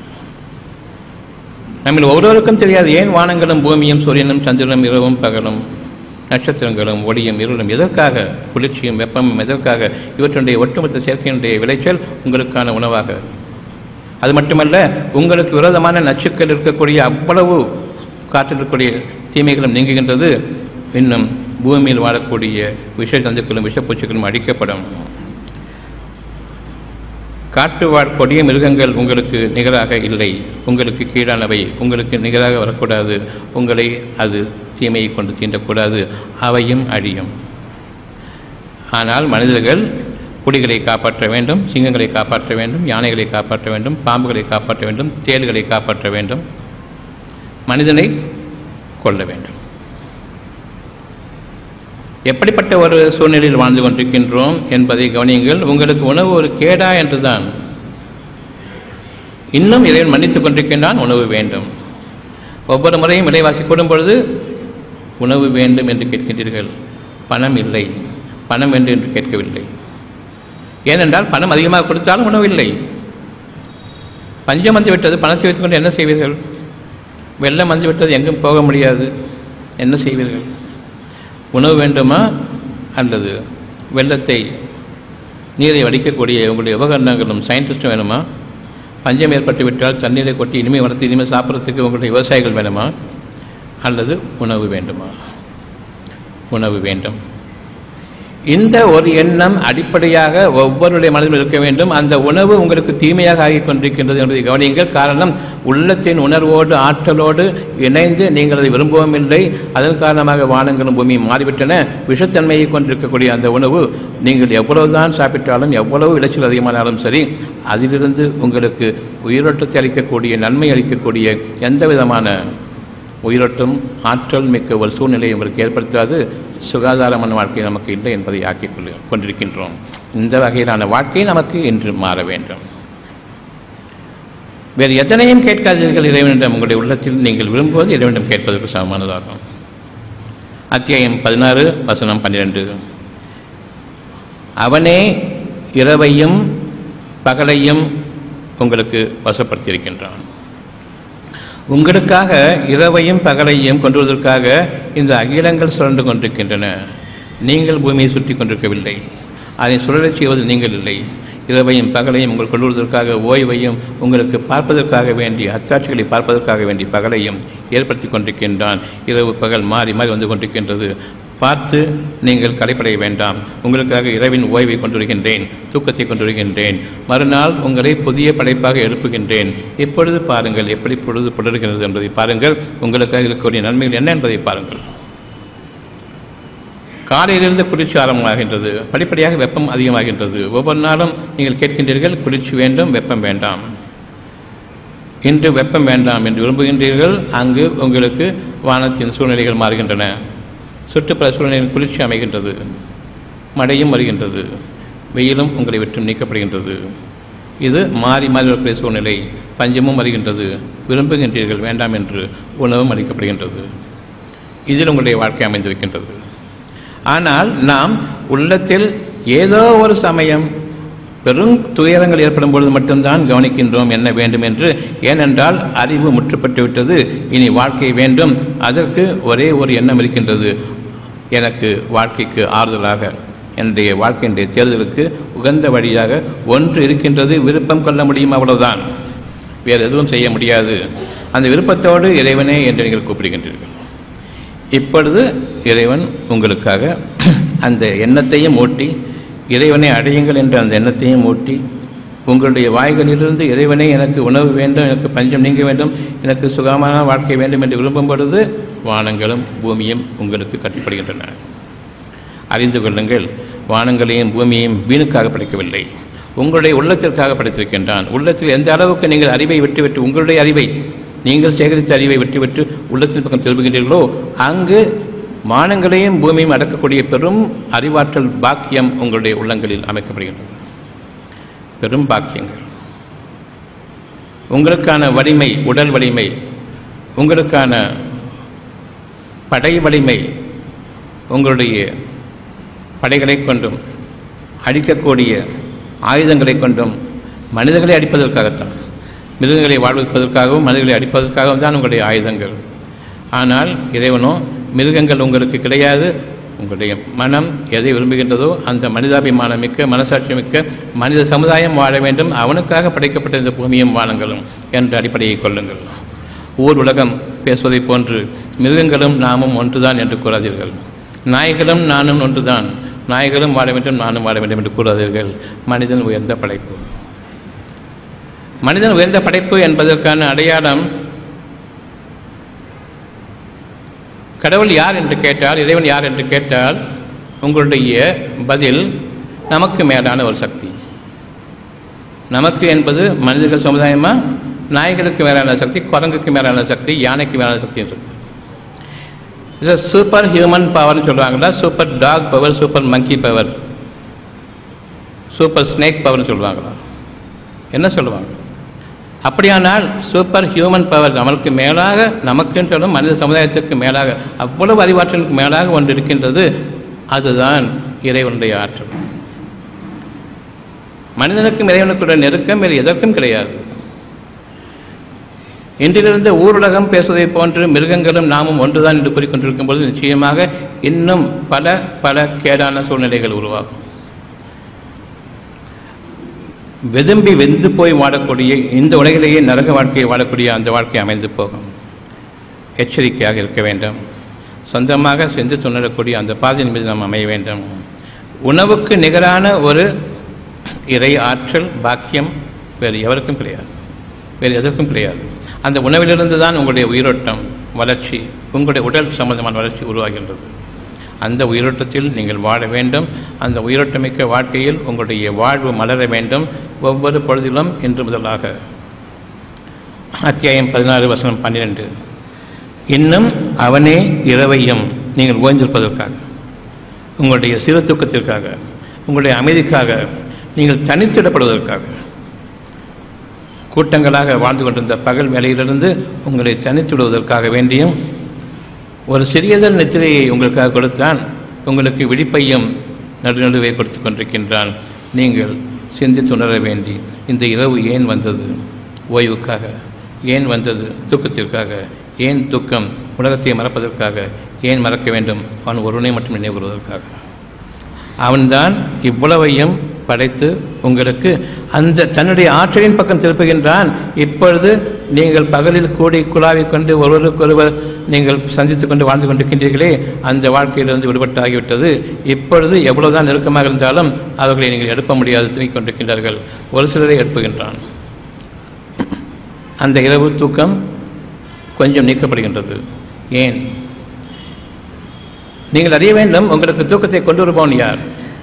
நம்ம ஒவ்வொருவருக்கும் தெரியாது ஏன் வானங்களும் பூமியும் சூரியனும் சந்திரனும் இரவும் பகலும் நட்சத்திரங்களும் ஒளியும் இருளும் எதற்காக குளிர்ச்சியும் வெப்பமும் எதற்காக இவற்றுடைய ஒட்டுமொத்த சேர்க்கையினுடைய விளைச்சல் உங்களுக்கான உணவாக அது மட்டுமல்ல உங்களுக்கு விரோதமான நச்சுக்கள் இருக்கக்கூடிய அவ்வளவு காற்றில் இருக்கக்கூடிய தீமைகளும் நீங்குகின்றது இன்னும் பூமியில் வாழக்கூடிய விஷ ஜந்துக்களும் விஷப்பூச்சிகளும் அழிக்கப்படும் காட்டு வாழ் கொடிய மிருகங்கள் உங்களுக்கு நிகராக இல்லை உங்களுக்கு கீழானவை உங்களுக்கு நிகராக வரக்கூடாது உங்களை அது தீமையை கொண்டு தீண்டக்கூடாது அவையும் அழியும் ஆனால் மனிதர்கள் புலிகளை காப்பாற்ற வேண்டும் சிங்கங்களை காப்பாற்ற வேண்டும் யானைகளை காப்பாற்ற வேண்டும் பாம்புகளை காப்பாற்ற வேண்டும் தேள்களை காப்பாற்ற வேண்டும் மனிதனை கொள்ள வேண்டும் எப்படிப்பட்ட ஒரு சூழ்நிலையில் வாழ்ந்து கொண்டிருக்கின்றோம் என்பதை கவனியுங்கள் உங்களுக்கு உணவு ஒரு கேடா என்றுதான் இன்னும் இறைவன் மன்னித்துக் கொண்டிருக்கின்றான் உணவு வேண்டும் ஒவ்வொரு முறையும் விலைவாசி கூடும் பொழுது உணவு வேண்டும் என்று கேட்கின்றீர்கள் பணம் இல்லை பணம் வேண்டும் என்று கேட்கவில்லை ஏனென்றால் பணம் அதிகமாக கொடுத்தாலும் உணவு இல்லை பஞ்சம் வந்து விட்டது பணத்தை வைத்துக்கொண்டு என்ன செய்வீர்கள் வெள்ளம் வந்து விட்டது எங்கும் போக முடியாது என்ன செய்வீர்கள் உணவு வேண்டுமா அல்லது வெள்ளத்தை நீரை வடிக்கக்கூடிய உங்களுடைய உபகரணங்களும் சயின்டிஸ்ட்டும் வேணுமா பஞ்சம் ஏற்பட்டு விட்டால் தண்ணீரை கொட்டி இனிமேல் வளர்த்து இனிமேல் சாப்பிட்றதுக்கு உங்களுடைய விவசாயிகள் வேணுமா அல்லது உணவு வேண்டுமா உணவு வேண்டும் இந்த ஒரு எண்ணம் அடிப்படையாக ஒவ்வொருடைய மனதிலும் இருக்க வேண்டும் அந்த உணவு உங்களுக்கு தீமையாக ஆகிக் கொண்டிருக்கின்றது என்பதை கவனியுங்கள் காரணம் உள்ளத்தின் உணர்வோடு ஆற்றலோடு இணைந்து நீங்கள் அதை விரும்பவும் இல்லை அதன் காரணமாக வானங்களும் பூமியும் மாறிவிட்டன விஷத்தன்மையை கொண்டிருக்கக்கூடிய அந்த உணவு நீங்கள் எவ்வளவுதான் சாப்பிட்டாலும் எவ்வளவு விளைச்சல் அதிகமானாலும் சரி அதிலிருந்து உங்களுக்கு உயிரோட்டத்தை அளிக்கக்கூடிய நன்மை அளிக்கக்கூடிய எந்த விதமான உயிரோட்டம் ஆற்றல் மிக்க ஒரு சூழ்நிலையை உங்களுக்கு ஏற்படுத்தாது சுகாதாரமான வாழ்க்கை நமக்கு இல்லை என்பதை ஆக்கிக் கொள்ள கொண்டிருக்கின்றோம் இந்த வகையிலான வாழ்க்கை நமக்கு இன்று மாற வேண்டும் வேறு எதனையும் கேட்காதீர்கள் இறைவனிடம் உங்களுடைய உள்ளத்தில் நீங்கள் விரும்புவது இறைவனிடம் கேட்பதற்கு சமமானதாகும் அத்தியாயம் பதினாறு வசனம் பன்னிரெண்டு அவனே இரவையும் பகலையும் உங்களுக்கு வசப்படுத்தியிருக்கின்றான் உங்களுக்காக இரவையும் பகலையும் கொண்டு வருவதற்காக இந்த அகிலங்கள் சுழன்று கொண்டிருக்கின்றன நீங்கள் பூமியை சுற்றி கொண்டிருக்கவில்லை அதை சுழலச் செய்வது நீங்கள் இல்லை இரவையும் பகலையும் உங்கள் கொண்டு வருவதற்காக ஓய்வையும் உங்களுக்கு பார்ப்பதற்காக வேண்டி அத்தாட்சிகளை பார்ப்பதற்காக வேண்டி பகலையும் ஏற்படுத்தி கொண்டிருக்கின்றான் இரவு பகல் மாறி மாறி வந்து கொண்டிருக்கின்றது பார்த்து நீங்கள் கலைப்படைய வேண்டாம் உங்களுக்காக இரவின் ஓய்வை கொண்டிருக்கின்றேன் தூக்கத்தை கொண்டிருக்கின்றேன் மறுநாள் உங்களை புதிய படைப்பாக எழுப்புகின்றேன் இப்பொழுது பாருங்கள் எப்படி பொழுது புலர்கிறது என்பதை பாருங்கள் உங்களுக்காக இருக்கக்கூடிய நன்மைகள் என்ன என்பதை பாருங்கள் காலையிலிருந்து குளிர்ச்சி ஆரம்பமாகின்றது படிப்படியாக வெப்பம் அதிகமாகின்றது ஒவ்வொரு நாளும் நீங்கள் கேட்கின்றீர்கள் குளிர்ச்சி வேண்டும் வெப்பம் வேண்டாம் இன்று வெப்பம் வேண்டாம் என்று விரும்புகின்றீர்கள் அங்கு உங்களுக்கு வானத்தின் சூழ்நிலைகள் மாறுகின்றன சுற்றுப்புற சூழ்நிலையின் குளிர்ச்சி அமைகின்றது மழையும் வருகின்றது வெயிலும் உங்களை விட்டு நீக்கப்படுகின்றது இது மாறி மாறி வரக்கூடிய சூழ்நிலை பஞ்சமும் வருகின்றது விரும்புகின்றீர்கள் வேண்டாம் என்று உணவும் அளிக்கப்படுகின்றது இதில் உங்களுடைய வாழ்க்கை அமைந்திருக்கின்றது ஆனால் நாம் உள்ளத்தில் ஏதோ ஒரு சமயம் பெரும் துயரங்கள் ஏற்படும் பொழுது மட்டும்தான் கவனிக்கின்றோம் என்ன வேண்டும் என்று ஏனென்றால் அறிவு முற்றுப்பட்டு விட்டது இனி வாழ்க்கை வேண்டும் அதற்கு ஒரே ஒரு எண்ணம் இருக்கின்றது எனக்கு வாழ்க்கைக்கு ஆறுதலாக என்னுடைய வாழ்க்கையினுடைய தேர்தலுக்கு உகந்த வழியாக ஒன்று இருக்கின்றது விருப்பம் கொள்ள முடியும் அவ்வளவுதான் வேறு எதுவும் செய்ய முடியாது அந்த விருப்பத்தோடு இறைவனே என்று நீங்கள் கூப்பிடுகின்றீர்கள் இப்பொழுது இறைவன் உங்களுக்காக அந்த எண்ணத்தையும் ஊட்டி இறைவனை அடையுங்கள் என்ற அந்த எண்ணத்தையும் ஊட்டி உங்களுடைய வாய்களிலிருந்து இறைவனே எனக்கு உணவு வேண்டும் எனக்கு பஞ்சம் நீங்க வேண்டும் எனக்கு சுகமான வாழ்க்கை வேண்டும் என்று விரும்பும் பொழுது வானங்களும் பூமியும் உங்களுக்கு கட்டுப்படுகின்றன அறிந்து கொள்ளுங்கள் வானங்களையும் பூமியையும் வீணுக்காக படைக்கவில்லை உங்களுடைய உள்ளத்திற்காக படைத்திருக்கின்றான் உள்ளத்தில் எந்த அளவுக்கு நீங்கள் அறிவை விட்டுவிட்டு உங்களுடைய அறிவை நீங்கள் சேகரித்த அறிவை விட்டுவிட்டு உள்ளத்தின் பக்கம் திரும்புகின்றீர்களோ அங்கு வானங்களையும் பூமியும் அடக்கக்கூடிய பெரும் அறிவாற்றல் பாக்கியம் உங்களுடைய உள்ளங்களில் அமைக்கப்படுகின்றது பெரும் பாக்கியங்கள் உங்களுக்கான வலிமை உடல் வலிமை உங்களுக்கான படை வலிமை உங்களுடைய படைகளை கொண்டும் அழிக்கக்கூடிய ஆயுதங்களை கொண்டும் மனிதர்களை அடிப்பதற்காகத்தான் மிருகங்களை வாழ்விப்பதற்காகவும் மனிதர்களை அடிப்பதற்காகவும் தான் உங்களுடைய ஆயுதங்கள் ஆனால் இறைவனோ மிருகங்கள் உங்களுக்கு கிடையாது உங்களுடைய மனம் எதை விரும்புகின்றதோ அந்த மனிதாபிமானம் மிக்க மனசாட்சி மிக்க மனித சமுதாயம் வாழ வேண்டும் அவனுக்காக படைக்கப்பட்ட இந்த பூமியும் வானங்களும் என்ற அடிப்படையை கொள்ளுங்கள் ஊர் உலகம் பேசுவதைப் போன்று மிருகங்களும் நாமும் ஒன்றுதான் என்று கூறாதீர்கள் நாய்களும் நானும் ஒன்றுதான் நாய்களும் வாழ வேண்டும் நானும் வாழ வேண்டும் என்று கூறாதீர்கள் மனிதன் உயர்ந்த படைப்பு மனிதன் உயர்ந்த படைப்பு என்பதற்கான அடையாளம் கடவுள் யார் என்று கேட்டால் இறைவன் யார் என்று கேட்டால் உங்களுடைய பதில் நமக்கு மேலான ஒரு சக்தி நமக்கு என்பது மனிதர்கள் சமுதாயமா நாய்களுக்கு மேலான சக்தி குரங்குக்கு மேலான சக்தி யானைக்கு மேலான சக்தி என்று இது சூப்பர் ஹியூமன் பவர்னு சொல்லுவாங்களா super dog power super monkey power super snake பவர்னு சொல்லுவாங்களா என்ன சொல்லுவாங்க அப்படியானால் சூப்பர் ஹியூமன் பவர் நமக்கு மேலாக நமக்குன்னு சொல்லும் மனித சமுதாயத்திற்கு மேலாக அவ்வளவு அறிவாற்றலுக்கு மேலாக ஒன்று இருக்கின்றது அதுதான் இறைவனுடைய ஆற்றல் மனிதனுக்கும் இறைவனுக்குள்ள நெருக்கம் வேறு எதற்கும் கிடையாது இன்றிலிருந்து ஊருலகம் பேசுவதைப் போன்று மிருகங்களும் நாமும் ஒன்றுதான் என்று கூறிக்கொண்டிருக்கும் பொழுது நிச்சயமாக இன்னும் பல பல கேடான சூழ்நிலைகள் உருவாகும் வெதும்பி வெந்து போய் வாழக்கூடிய இந்த உலகிலேயே நரக வாழ்க்கையை வாழக்கூடிய அந்த வாழ்க்கை அமைந்து போகும் எச்சரிக்கையாக இருக்க வேண்டும் சொந்தமாக சென்று துணரக்கூடிய அந்த பாதையின் மீது நாம் அமைய வேண்டும் உணவுக்கு நிகரான ஒரு இறை ஆற்றல் பாக்கியம் வேறு எவருக்கும் கிடையாது வேறு எதற்கும் கிடையாது அந்த உணவிலிருந்து தான் உங்களுடைய உயிரோட்டம் வளர்ச்சி உங்களுடைய உடல் சம்பந்தமான வளர்ச்சி உருவாகின்றது அந்த உயிரோட்டத்தில் நீங்கள் வாழ வேண்டும் அந்த உயிரோட்டமிக்க வாழ்க்கையில் உங்களுடைய வாழ்வு மலர வேண்டும் ஒவ்வொரு பொழுதிலும் இன்று முதலாக அத்தியாயம் பதினாறு வசனம் பன்னிரெண்டு இன்னும் அவனே இரவையும் நீங்கள் ஓய்ந்திருப்பதற்காக உங்களுடைய சிறு தூக்கத்திற்காக உங்களுடைய அமைதிக்காக நீங்கள் தனித்திடப்படுவதற்காக கூட்டங்களாக வாழ்ந்து கொண்டிருந்த பகல் வேலையிலிருந்து உங்களை தனித்துவிடுவதற்காக வேண்டியும் ஒரு சிறியதல் நித்திரையை உங்களுக்காக கொடுத்தான் உங்களுக்கு விழிப்பையும் நடுநடுவே கொடுத்து கொண்டிருக்கின்றான் நீங்கள் சிந்தித்து உணர வேண்டி இந்த இரவு ஏன் வந்தது ஓய்வுக்காக ஏன் வந்தது தூக்கத்திற்காக ஏன் துக்கம் உலகத்தை மறப்பதற்காக ஏன் மறக்க வேண்டும் அவன் ஒருவனை மட்டும் நினைவுறுவதற்காக அவன்தான் இவ்வளவையும் படைத்து உங்களுக்கு அந்த தன்னுடைய ஆற்றலின் பக்கம் திருப்புகின்றான் இப்பொழுது நீங்கள் பகலில் கூடி குழாவிக் கொண்டு ஒருவருக்கொருவர் நீங்கள் சந்தித்து கொண்டு வாழ்ந்து கொண்டிருக்கின்றீர்களே அந்த வாழ்க்கையிலிருந்து விடுபட்டாகிவிட்டது இப்பொழுது எவ்வளவுதான் நெருக்கமாக இருந்தாலும் அவர்களை நீங்கள் எழுப்ப முடியாது தூங்கிக் கொண்டிருக்கின்றார்கள் ஒரு சிலரை எழுப்புகின்றான் அந்த இரவு தூக்கம் கொஞ்சம் நீக்கப்படுகின்றது ஏன் நீங்கள் அறிய வேண்டும் உங்களுக்கு தூக்கத்தை கொண்டு வருபவன் யார்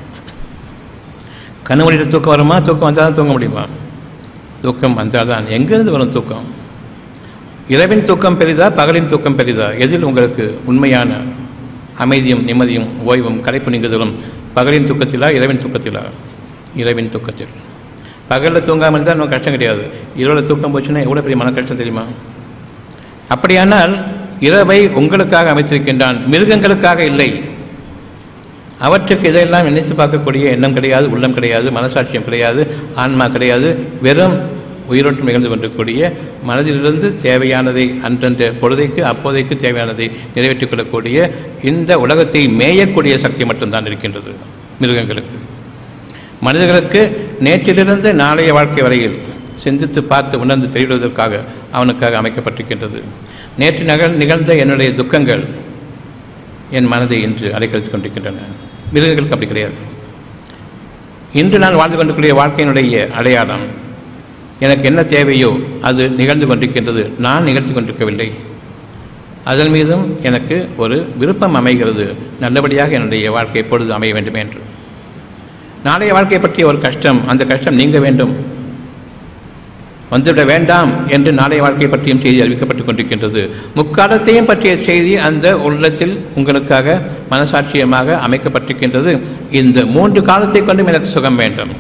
கண்ணு மூடிட்டு தூக்கம் வருமா தூக்கம் வந்தால் தான் தூங்க முடியுமா தூக்கம் வந்தால் தான் எங்கிருந்து வரும் தூக்கம் இரவின் தூக்கம் பெரிதா பகலின் தூக்கம் பெரிதா எதில் உங்களுக்கு உண்மையான அமைதியும் நிம்மதியும் ஓய்வும் களைப்பு நீங்குதலும் பகலின் தூக்கத்திலா இரவின் தூக்கத்திலா இரவின் தூக்கத்தில் பகலில் தூங்காமல் இருந்தால் நமக்கு கஷ்டம் கிடையாது இரவில் தூக்கம் போச்சுன்னா எவ்வளோ பெரிய மன கஷ்டம் தெரியுமா அப்படியானால் இரவை உங்களுக்காக அமைத்திருக்கின்றான் மிருகங்களுக்காக இல்லை அவற்றுக்கு இதையெல்லாம் நினைத்து பார்க்கக்கூடிய எண்ணம் கிடையாது உள்ளம் கிடையாது மனசாட்சியம் கிடையாது ஆன்மா கிடையாது வெறும் உயிரோட்டம் நிகழ்ந்து கொண்டிருக்கக்கூடிய மனதிலிருந்து தேவையானதை அன்றன்ற பொழுதைக்கு அப்போதைக்கு தேவையானதை நிறைவேற்றிக் கொள்ளக்கூடிய இந்த உலகத்தை மேயக்கூடிய சக்தி மட்டும்தான் இருக்கின்றது மிருகங்களுக்கு மனிதர்களுக்கு நேற்றிலிருந்து நாளைய வாழ்க்கை வரையில் சிந்தித்து பார்த்து உணர்ந்து தெரிவிடுவதற்காக அவனுக்காக அமைக்கப்பட்டிருக்கின்றது நேற்று நகல் நிகழ்ந்த என்னுடைய துக்கங்கள் என் மனதை இன்று அலைக்கழித்துக் கொண்டிருக்கின்றன மிருகங்களுக்கு அப்படி கிடையாது இன்று நான் வாழ்ந்து கொண்டிருக்கிற வாழ்க்கையினுடைய அடையாளம் எனக்கு என்ன தேவையோ அது நிகழ்ந்து கொண்டிருக்கின்றது நான் நிகழ்த்தி கொண்டிருக்கவில்லை அதன் மீதும் எனக்கு ஒரு விருப்பம் அமைகிறது நல்லபடியாக என்னுடைய வாழ்க்கை எப்பொழுது அமைய வேண்டும் என்று நாளைய வாழ்க்கை பற்றிய ஒரு கஷ்டம் அந்த கஷ்டம் நீங்க வேண்டும் வந்துவிட வேண்டாம் என்று நாளைய வாழ்க்கை பற்றியும் செய்தி அறிவிக்கப்பட்டுக் கொண்டிருக்கின்றது முக்காலத்தையும் பற்றிய செய்தி அந்த உள்ளத்தில் உங்களுக்காக மனசாட்சியமாக அமைக்கப்பட்டிருக்கின்றது இந்த மூன்று காலத்தை கொண்டும் எனக்கு சுகம் வேண்டும்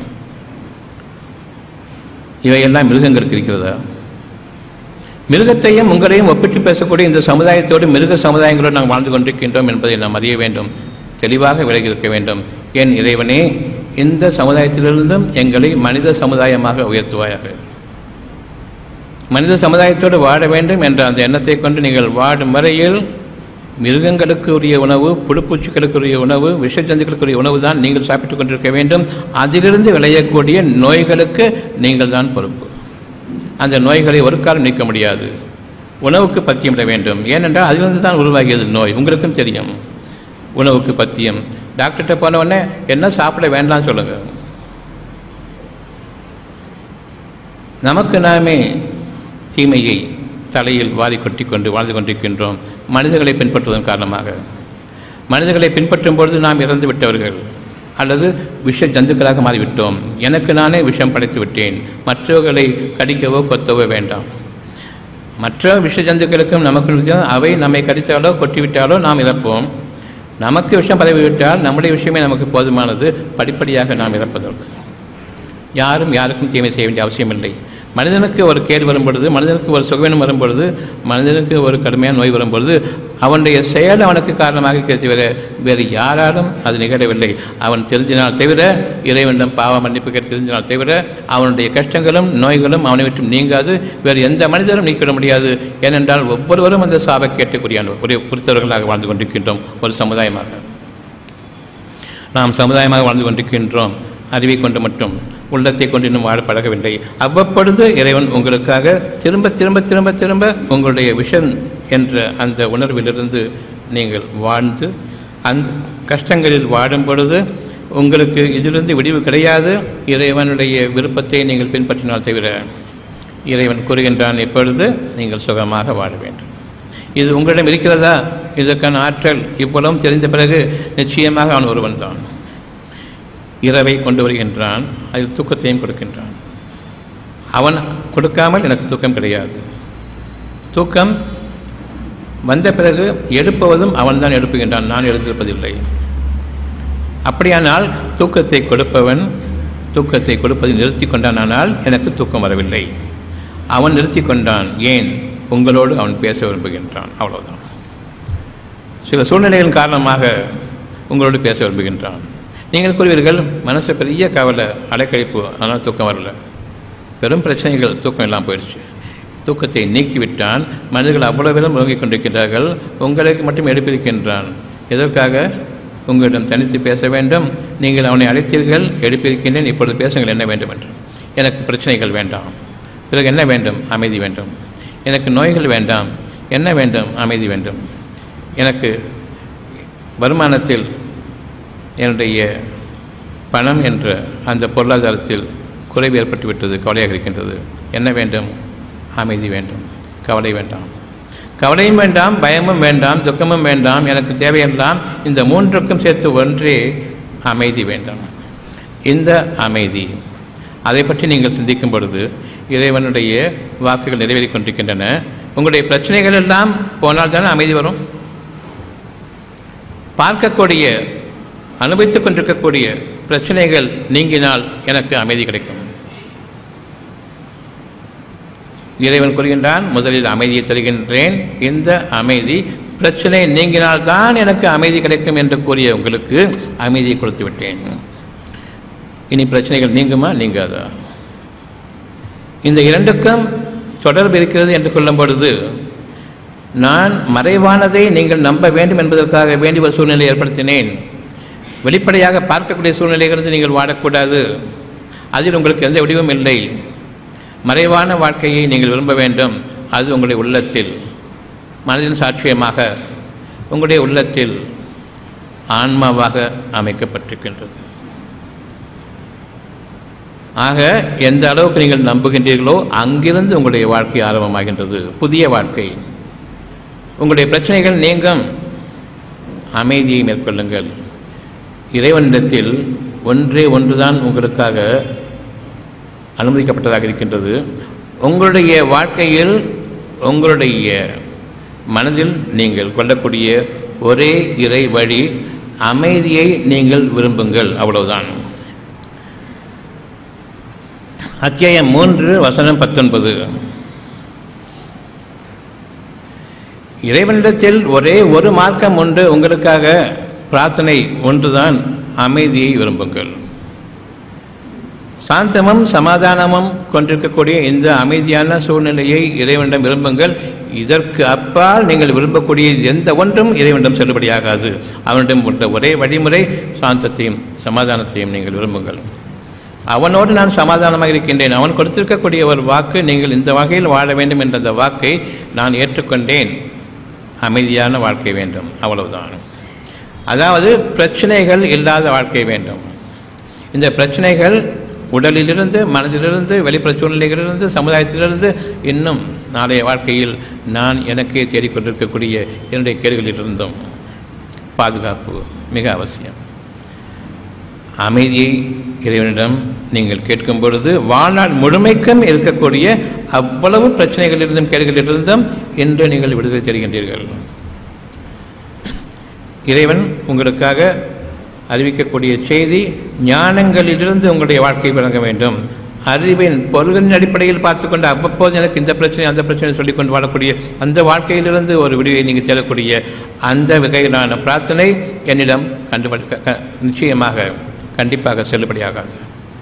இவையெல்லாம் மிருகங்களுக்கு இருக்கிறதா மிருகத்தையும் உங்களையும் ஒப்பிட்டு பேசக்கூடிய இந்த சமுதாயத்தோடு மிருக சமுதாயங்களோடு நாம் வாழ்ந்து கொண்டிருக்கின்றோம் என்பதை நாம் அறிய வேண்டும் தெளிவாக விலகி இருக்க வேண்டும் என் இறைவனே இந்த சமுதாயத்திலிருந்தும் எங்களை மனித சமுதாயமாக உயர்த்துவாயாக மனித சமுதாயத்தோடு வாழ வேண்டும் என்ற அந்த எண்ணத்தை கொண்டு நீங்கள் வாடும் வரையில் மிருகங்களுக்கு உரிய உணவு புழுப்பூச்சிகளுக்குரிய உணவு விஷஜந்துக்களுக்குரிய உணவு தான் நீங்கள் சாப்பிட்டு கொண்டிருக்க வேண்டும் அதிலிருந்து விளையக்கூடிய நோய்களுக்கு நீங்கள் தான் பொறுப்பு அந்த நோய்களை ஒரு காலம் நீக்க முடியாது உணவுக்கு பத்தியமிட வேண்டும் ஏனென்றால் அதிலிருந்து தான் உருவாகியது நோய் உங்களுக்கும் தெரியும் உணவுக்கு பத்தியம் டாக்டர்கிட்ட போன உடனே என்ன சாப்பிட வேண்டாம் சொல்லுங்கள் நமக்கு நாமே தீமையை தலையில் வாரி கொட்டி கொண்டு வாழ்ந்து கொண்டிருக்கின்றோம் மனிதர்களை பின்பற்றுவதன் காரணமாக மனிதர்களை பின்பற்றும் பொழுது நாம் இறந்து விட்டவர்கள் அல்லது விஷ ஜந்துக்களாக மாறிவிட்டோம் எனக்கு நானே விஷம் படைத்து விட்டேன் மற்றவர்களை கடிக்கவோ கொத்தவோ வேண்டாம் மற்ற விஷ ஜந்துக்களுக்கும் நமக்கு வித்தியாசம். அவை நம்மை கடித்தாலோ கொட்டிவிட்டாலோ நாம் இறப்போம் நமக்கு விஷம் பரவிவிட்டால் நம்முடைய விஷயமே நமக்கு போதுமானது படிப்படியாக நாம் இறப்பதற்கு யாரும் யாருக்கும் தீமை செய்ய வேண்டிய அவசியமில்லை மனிதனுக்கு ஒரு கேடு வரும்பொழுது மனிதனுக்கு ஒரு சுகவீனம் வரும்பொழுது மனிதனுக்கு ஒரு கடுமையான நோய் வரும்பொழுது அவனுடைய செயல் அவனுக்கு காரணமாக இருக்கிறது தவிர வேறு யாராலும் அது நிகழவில்லை அவன் தெரிஞ்சினால் தவிர இறைவனிடம் பாவ மன்னிப்பு கேட்டு தெரிஞ்சினால் தவிர அவனுடைய கஷ்டங்களும் நோய்களும் அவனை விட்டு நீங்காது வேறு எந்த மனிதரும் நீக்கிவிட முடியாது ஏனென்றால் ஒவ்வொருவரும் அந்த சாபை கேட்டுக்குரிய ஒரு குறித்தவர்களாக வாழ்ந்து கொண்டிருக்கின்றோம் ஒரு சமுதாயமாக நாம் சமுதாயமாக வாழ்ந்து கொண்டிருக்கின்றோம் அறிவை கொண்டு மட்டும் உள்ளத்தை கொண்டு இன்னும் வாழ பழகவில்லை அவ்வப்பொழுது இறைவன் உங்களுக்காக திரும்ப திரும்ப திரும்ப திரும்ப உங்களுடைய விஷன் என்ற அந்த உணர்விலிருந்து நீங்கள் வாழ்ந்து அந்த கஷ்டங்களில் வாடும் பொழுது உங்களுக்கு இதிலிருந்து விடிவு கிடையாது இறைவனுடைய விருப்பத்தை நீங்கள் பின்பற்றினால் தவிர இறைவன் கூறுகின்றான் இப்பொழுது நீங்கள் சுகமாக வாழ வேண்டும் இது உங்களிடம் இருக்கிறதா இதற்கான ஆற்றல் இவ்வளவும் தெரிந்த பிறகு நிச்சயமாக அவன் ஒருவன் தான் இரவை கொண்டு வருகின்றான் அதில் தூக்கத்தையும் கொடுக்கின்றான் அவன் கொடுக்காமல் எனக்கு தூக்கம் கிடையாது தூக்கம் வந்த பிறகு எடுப்பவதும் அவன்தான் எழுப்புகின்றான் நான் எழுந்திருப்பதில்லை அப்படியானால் தூக்கத்தை கொடுப்பவன் தூக்கத்தை கொடுப்பதை நிறுத்தி கொண்டானால் எனக்கு தூக்கம் வரவில்லை அவன் நிறுத்தி கொண்டான் ஏன் உங்களோடு அவன் பேச விரும்புகின்றான் அவ்வளவுதான் சில சூழ்நிலைகளின் காரணமாக உங்களோடு பேச விரும்புகின்றான் நீங்கள் கூறுவீர்கள் மனசு பெரிய கவலை அலைக்கழிப்பு ஆனால் தூக்கம் வரல பெரும் பிரச்சனைகள் தூக்கம் எல்லாம் போயிடுச்சு தூக்கத்தை நீக்கிவிட்டான் மனிதர்கள் அவ்வளவு பேரும் உறங்கிக் கொண்டிருக்கின்றார்கள் உங்களுக்கு மட்டும் எழுப்பியிருக்கின்றான் எதற்காக உங்களிடம் தனித்து பேச வேண்டும் நீங்கள் அவனை அழைத்தீர்கள் எழுப்பியிருக்கின்றேன் இப்பொழுது பேசுங்கள் என்ன வேண்டும் என்று எனக்கு பிரச்சனைகள் வேண்டாம் பிறகு என்ன வேண்டும் அமைதி வேண்டும் எனக்கு நோய்கள் வேண்டாம் என்ன வேண்டும் அமைதி வேண்டும் எனக்கு வருமானத்தில் என்னுடைய பணம் என்ற அந்த பொருளாதாரத்தில் குறைவு ஏற்பட்டுவிட்டது கவலையாக இருக்கின்றது என்ன வேண்டும் அமைதி வேண்டும் கவலை வேண்டாம் கவலையும் வேண்டாம் பயமும் வேண்டாம் துக்கமும் வேண்டாம் எனக்கு தேவையெல்லாம் இந்த மூன்றுக்கும் சேர்த்து ஒன்றே அமைதி வேண்டாம் இந்த அமைதி அதை பற்றி நீங்கள் சிந்திக்கும் பொழுது இறைவனுடைய வாக்குகள் நிறைவேறிக் கொண்டிருக்கின்றன உங்களுடைய பிரச்சனைகள் எல்லாம் போனால் தானே அமைதி வரும் பார்க்கக்கூடிய அனுபவித்துக் கொண்டிருக்கக்கூடிய பிரச்சனைகள் நீங்கினால் எனக்கு அமைதி கிடைக்கும் இறைவன் கூறுகின்றான் முதலில் அமைதியை தருகின்றேன் இந்த அமைதி பிரச்சனை நீங்கினால்தான் எனக்கு அமைதி கிடைக்கும் என்று கூறிய உங்களுக்கு அமைதியை கொடுத்து விட்டேன் இனி பிரச்சனைகள் நீங்குமா நீங்காதா இந்த இரண்டுக்கும் தொடர்பு இருக்கிறது என்று கொள்ளும் பொழுது நான் மறைவானதை நீங்கள் நம்ப வேண்டும் என்பதற்காக வேண்டி ஒரு சூழ்நிலை ஏற்படுத்தினேன் வெளிப்படையாக பார்க்கக்கூடிய சூழ்நிலைகளிலிருந்து நீங்கள் வாழக்கூடாது அதில் உங்களுக்கு எந்த வடிவும் இல்லை மறைவான வாழ்க்கையை நீங்கள் விரும்ப வேண்டும் அது உங்களுடைய உள்ளத்தில் மனதின் சாட்சியமாக உங்களுடைய உள்ளத்தில் ஆன்மாவாக அமைக்கப்பட்டிருக்கின்றது ஆக எந்த அளவுக்கு நீங்கள் நம்புகின்றீர்களோ அங்கிருந்து உங்களுடைய வாழ்க்கை ஆரம்பமாகின்றது புதிய வாழ்க்கை உங்களுடைய பிரச்சனைகள் நீங்கும் அமைதியை மேற்கொள்ளுங்கள் இறைவனிடத்தில் ஒன்றே ஒன்றுதான் உங்களுக்காக அனுமதிக்கப்பட்டதாக இருக்கின்றது உங்களுடைய வாழ்க்கையில் உங்களுடைய மனதில் நீங்கள் கொள்ளக்கூடிய ஒரே இறை வழி அமைதியை நீங்கள் விரும்புங்கள் அவ்வளவுதான் அத்தியாயம் மூன்று வசனம் பத்தொன்பது இறைவனிடத்தில் ஒரே ஒரு மார்க்கம் உண்டு உங்களுக்காக பிரார்த்தனை ஒன்றுதான் அமைதியை விரும்புங்கள் சாந்தமும் சமாதானமும் கொண்டிருக்கக்கூடிய இந்த அமைதியான சூழ்நிலையை இறைவனிடம் விரும்புங்கள் இதற்கு அப்பால் நீங்கள் விரும்பக்கூடிய எந்த ஒன்றும் இறைவனிடம் செல்லுபடியாகாது அவனிடம் உள்ள ஒரே வழிமுறை சாந்தத்தையும் சமாதானத்தையும் நீங்கள் விரும்புங்கள் அவனோடு நான் சமாதானமாக இருக்கின்றேன் அவன் கொடுத்திருக்கக்கூடிய ஒரு வாக்கு நீங்கள் இந்த வகையில் வாழ வேண்டும் என்ற அந்த வாக்கை நான் ஏற்றுக்கொண்டேன் அமைதியான வாழ்க்கை வேண்டும் அவ்வளவுதான் அதாவது பிரச்சனைகள் இல்லாத வாழ்க்கை வேண்டும் இந்த பிரச்சனைகள் உடலிலிருந்து மனதிலிருந்து வெளிப்புற சூழ்நிலைகளிலிருந்து சமுதாயத்திலிருந்து இன்னும் நாளைய வாழ்க்கையில் நான் எனக்கே தேடிக்கொண்டிருக்கக்கூடிய என்னுடைய கேள்விகளிலிருந்தும் பாதுகாப்பு மிக அவசியம் அமைதியை இறைவனிடம் நீங்கள் கேட்கும் பொழுது வாழ்நாள் முழுமைக்கும் இருக்கக்கூடிய அவ்வளவு பிரச்சனைகளிலிருந்தும் கேடுகளிலிருந்தும் இன்று நீங்கள் விடுதலை தருகின்றீர்கள் இறைவன் உங்களுக்காக அறிவிக்கக்கூடிய செய்தி ஞானங்களிலிருந்து உங்களுடைய வாழ்க்கை விளங்க வேண்டும் அறிவின் பொருளின் அடிப்படையில் பார்த்துக்கொண்டு அவ்வப்போது எனக்கு இந்த பிரச்சனை அந்த பிரச்சனை சொல்லிக்கொண்டு வாழக்கூடிய அந்த வாழ்க்கையிலிருந்து ஒரு விடுவை நீங்கள் செல்லக்கூடிய அந்த வகையிலான பிரார்த்தனை என்னிடம் கண்டுபடி க- க- நிச்சயமாக கண்டிப்பாக செல்லுபடியாகாது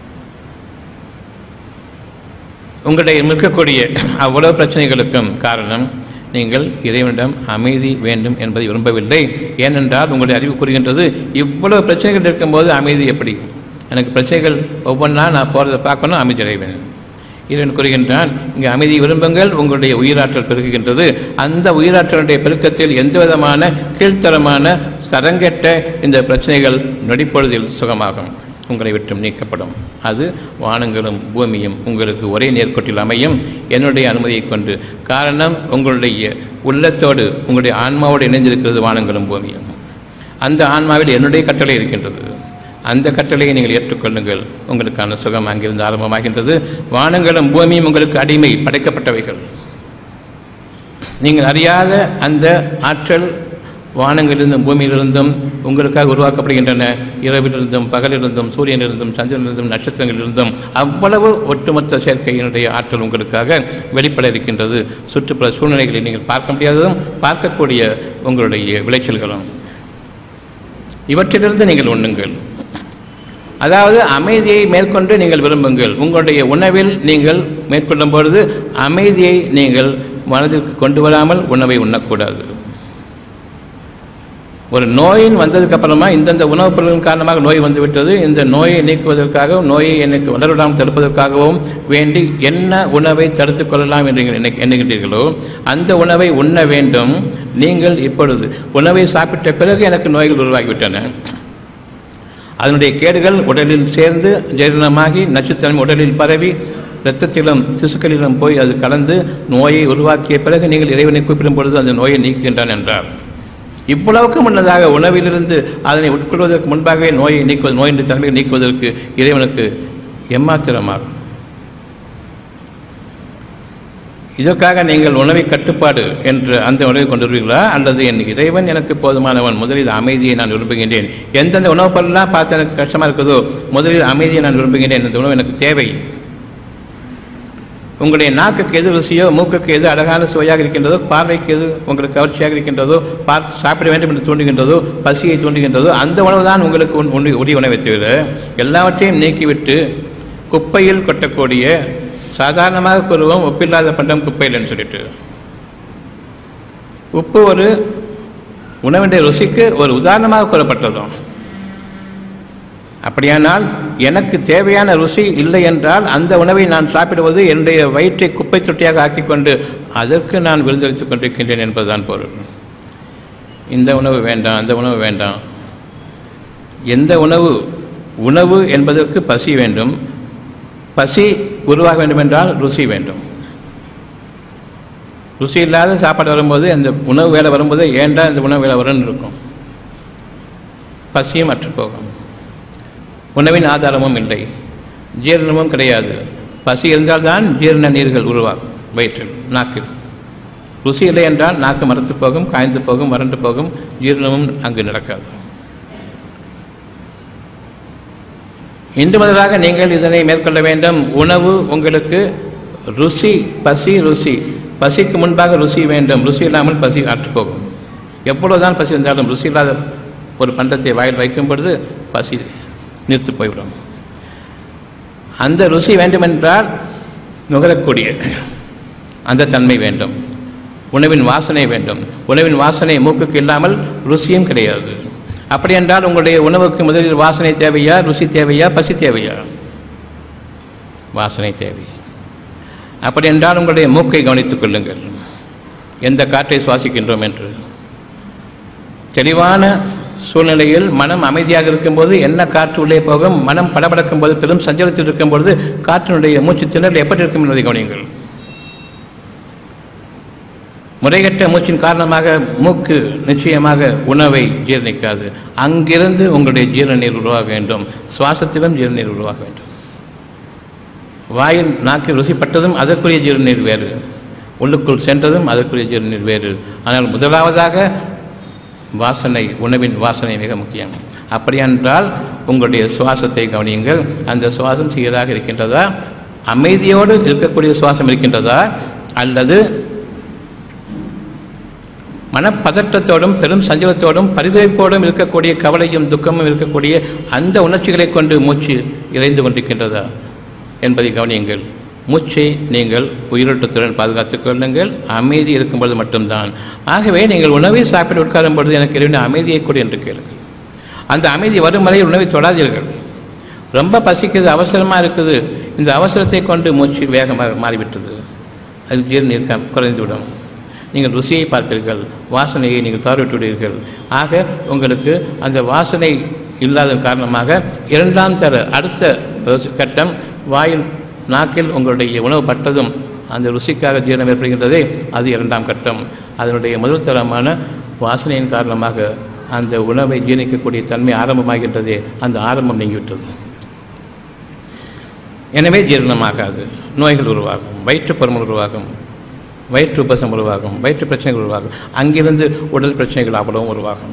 உங்களிடம் இருக்கக்கூடிய அவ்வளவு பிரச்சனைகளுக்கும் காரணம் நீங்கள் இறைவனிடம் அமைதி வேண்டும் என்பதை விரும்பவில்லை ஏனென்றால் உங்களுடைய அறிவு கூறுகின்றது இவ்வளவு பிரச்சனைகள் இருக்கும்போது அமைதி எப்படி எனக்கு பிரச்சனைகள் ஒவ்வொன்றா நான் போகிறத பார்க்கணும் அமைதி அடைவேன் இறைவன் கூறுகின்றான் இங்கே அமைதி விரும்புங்கள் உங்களுடைய உயிராற்றல் பெருகுகின்றது அந்த உயிராற்றலுடைய பெருக்கத்தில் எந்த விதமான கீழ்த்தரமான சரங்கெட்ட இந்த பிரச்சனைகள் நொடிப்பொழுதில் சுகமாகும் உங்களை விட்டும் நீக்கப்படும் அது வானங்களும் பூமியும் உங்களுக்கு ஒரே நேர்கோட்டில் அமையும் என்னுடைய அனுமதியை கொண்டு காரணம் உங்களுடைய உள்ளத்தோடு உங்களுடைய ஆன்மாவோடு இணைந்திருக்கிறது வானங்களும் பூமியும் அந்த ஆன்மாவில் என்னுடைய கட்டளை இருக்கின்றது அந்த கட்டளையை நீங்கள் ஏற்றுக்கொள்ளுங்கள் உங்களுக்கான சுகம் அங்கிருந்து ஆரம்பமாகின்றது வானங்களும் பூமியும் உங்களுக்கு அடிமை படைக்கப்பட்டவைகள் நீங்கள் அறியாத அந்த ஆற்றல் வானங்களிலிருந்தும் பூமியிலிருந்தும் உங்களுக்காக உருவாக்கப்படுகின்றன இரவிலிருந்தும் பகலிலிருந்தும் சூரியனிலிருந்தும் சந்திரனிலிருந்தும் நட்சத்திரங்களிலிருந்தும் அவ்வளவு ஒட்டுமொத்த சேர்க்கையினுடைய ஆற்றல் உங்களுக்காக வெளிப்பட இருக்கின்றது சுற்றுப்புற சூழ்நிலைகளை நீங்கள் பார்க்க முடியாததும் பார்க்கக்கூடிய உங்களுடைய விளைச்சல்களும் இவற்றிலிருந்து நீங்கள் உண்ணுங்கள் அதாவது அமைதியை மேற்கொண்டு நீங்கள் விரும்புங்கள் உங்களுடைய உணவில் நீங்கள் மேற்கொள்ளும் பொழுது அமைதியை நீங்கள் மனதிற்கு கொண்டு வராமல் உணவை உண்ணக்கூடாது ஒரு நோயின் வந்ததுக்கு அப்புறமா இந்தந்த உணவுப் பொருளின் காரணமாக நோய் வந்துவிட்டது இந்த நோயை நீக்குவதற்காகவும் நோயை எனக்கு வளரவிடாமல் தடுப்பதற்காகவும் வேண்டி என்ன உணவை தடுத்துக் கொள்ளலாம் என்று நீங்கள் எண்ணு- எண்ணுகின்றீர்களோ அந்த உணவை உண்ண வேண்டும் நீங்கள் இப்பொழுது உணவை சாப்பிட்ட பிறகு எனக்கு நோய்கள் உருவாகிவிட்டன அதனுடைய கேடுகள் உடலில் சேர்ந்து ஜீரணமாகி நச்சுத்தன்மை உடலில் பரவி இரத்தத்திலும் திசுக்களிலும் போய் அது கலந்து நோயை உருவாக்கிய பிறகு நீங்கள் இறைவனை கூப்பிடும் பொழுது அந்த நோயை நீக்குகின்றான் என்றார் இவ்வளவுக்கு முன்னதாக உணவிலிருந்து அதனை உட்கொள்வதற்கு முன்பாகவே நோயை நீக்குவது நோயின் தன்மையை நீக்குவதற்கு இறைவனுக்கு எம்மாத்திரமாகும் இதற்காக நீங்கள் உணவை கட்டுப்பாடு என்று அந்த உணவை கொண்டு வருவீர்களா அல்லது என் இறைவன் எனக்கு போதுமானவன் முதலில் அமைதியை நான் விரும்புகின்றேன் எந்தெந்த உணவுப் பொருள்லாம் பார்த்து எனக்கு கஷ்டமாக இருக்குதோ முதலில் அமைதியை நான் விரும்புகின்றேன் இந்த உணவு எனக்கு தேவை உங்களுடைய நாக்குக்கு எது ருசியோ மூக்குக்கு எது அழகான சுவையாக இருக்கின்றதோ பார்வைக்கு எது உங்களுக்கு கவர்ச்சியாக இருக்கின்றதோ பார்த்து சாப்பிட வேண்டும் என்று தூண்டுகின்றதோ பசியை தூண்டுகின்றதோ அந்த உணவு தான் உங்களுக்கு உண்- உண்ணி உரிய உணவை தவிர எல்லாவற்றையும் நீக்கிவிட்டு குப்பையில் கொட்டக்கூடிய சாதாரணமாக கூறுவோம் உப்பில்லாத பண்டம் குப்பையில்னு சொல்லிட்டு உப்பு ஒரு உணவினுடைய ருசிக்கு ஒரு உதாரணமாக கூறப்பட்டதும் அப்படியானால் எனக்கு தேவையான ருசி இல்லை என்றால் அந்த உணவை நான் சாப்பிடுவது என்னுடைய வயிற்றை குப்பை தொட்டியாக ஆக்கிக்கொண்டு அதற்கு நான் விருந்தளித்துக் கொண்டிருக்கின்றேன் என்பதுதான் பொருள் இந்த உணவு வேண்டாம் அந்த உணவு வேண்டாம் எந்த உணவு உணவு என்பதற்கு பசி வேண்டும் பசி உருவாக வேண்டும் என்றால் ருசி வேண்டும் ருசி இல்லாத சாப்பாடு வரும்போது அந்த உணவு வேலை வரும்போது ஏண்டா இந்த உணவு வேலை வரும்னு இருக்கும் பசியும் அற்று போகும் உணவின் ஆதாரமும் இல்லை ஜீரணமும் கிடையாது பசி இருந்தால்தான் ஜீரண நீர்கள் உருவாகும் வயிற்றில் நாக்கில் ருசி இல்லை என்றால் நாக்கு மரத்து போகும் காய்ந்து போகும் வறண்டு போகும் ஜீரணமும் அங்கு நடக்காது இன்று முதலாக நீங்கள் இதனை மேற்கொள்ள வேண்டும் உணவு உங்களுக்கு ருசி பசி ருசி பசிக்கு முன்பாக ருசி வேண்டும் ருசி இல்லாமல் பசி அற்று போகும் எவ்வளவுதான் பசி இருந்தாலும் ருசி இல்லாத ஒரு பண்டத்தை வாயில் வைக்கும் பொழுது பசி நிறுத்து போய்விடும் அந்த ருசி வேண்டுமென்றால் நுகரக்கூடிய அந்த தன்மை வேண்டும் உணவின் வாசனை வேண்டும் உணவின் வாசனை மூக்குக்கு இல்லாமல் ருசியும் கிடையாது அப்படி என்றால் உங்களுடைய உணவுக்கு முதலில் வாசனை தேவையா ருசி தேவையா பசி தேவையா வாசனை தேவை அப்படி என்றால் உங்களுடைய மூக்கை கவனித்துக் கொள்ளுங்கள் எந்த காற்றை சுவாசிக்கின்றோம் என்று தெளிவான சூழ்நிலையில் மனம் அமைதியாக இருக்கும்போது என்ன காற்று உள்ளே போகும் மனம் படபடக்கும் போது பெரும் சஞ்சலத்தில் இருக்கும் பொழுது காற்றினுடைய மூச்சு திணறல் எப்படி இருக்கும் என்பதை கவனியுங்கள் முறைகட்ட மூச்சின் காரணமாக மூக்கு நிச்சயமாக உணவை ஜீரணிக்காது அங்கிருந்து உங்களுடைய ஜீரண நீர் உருவாக வேண்டும் சுவாசத்திலும் ஜீரண நீர் உருவாக வேண்டும் வாயில் நாக்கில் ருசிப்பட்டதும் அதற்குரிய ஜீரண நீர் வேறு உள்ளுக்குள் சென்றதும் அதற்குரிய ஜீரண நீர் வேறு ஆனால் முதலாவதாக வாசனை உணவின் வாசனை மிக முக்கியம் அப்படியென்றால் உங்களுடைய சுவாசத்தை கவனியுங்கள் அந்த சுவாசம் சீராக இருக்கின்றதா அமைதியோடு இருக்கக்கூடிய சுவாசம் இருக்கின்றதா அல்லது மனப்பதட்டத்தோடும் பெரும் சஞ்சலத்தோடும் பரிதவிப்போடும் இருக்கக்கூடிய கவலையும் துக்கமும் இருக்கக்கூடிய அந்த உணர்ச்சிகளை கொண்டு மூச்சு இறைந்து கொண்டிருக்கின்றதா என்பதை கவனியுங்கள் மூச்சை நீங்கள் உயிரோட்டத்துடன் பாதுகாத்துக் கொள்ளுங்கள் அமைதி இருக்கும்பொழுது மட்டும்தான் ஆகவே நீங்கள் உணவை சாப்பிட்டு உட்காரும் பொழுது எனக்கு இறைவன் அமைதியை கொடு என்று கேளுங்கள் அந்த அமைதி வரும் வரை உணவை தொடாதீர்கள் ரொம்ப பசிக்குது அவசரமாக இருக்குது இந்த அவசரத்தை கொண்டு மூச்சு வேகமாக மாறிவிட்டது அது ஜீரணம் இருக்க குறைந்துவிடும் நீங்கள் ருசியை பார்ப்பீர்கள் வாசனையை நீங்கள் தவறிவிட்டு விடுவீர்கள் ஆக உங்களுக்கு அந்த வாசனை இல்லாத காரணமாக இரண்டாம் தர அடுத்த ருசி- கட்டம் வாயில் நாக்கில் உங்களுடைய உணவு பட்டதும் அந்த ருசிக்காக ஜீரணம் ஏற்படுகின்றதே அது இரண்டாம் கட்டம் அதனுடைய முதல் தரமான வாசனையின் காரணமாக அந்த உணவை ஜீரணிக்கக்கூடிய தன்மை ஆரம்பமாகின்றதே அந்த ஆரம்பம் நீங்கிவிட்டது எனவே ஜீரணமாகாது நோய்கள் உருவாகும் வயிற்றுப்பருமன் உருவாகும் வயிற்று உபசம் உருவாகும் வயிற்று பிரச்சனைகள் உருவாகும் அங்கிருந்து உடல் பிரச்சனைகள் அவ்வளவும் உருவாகும்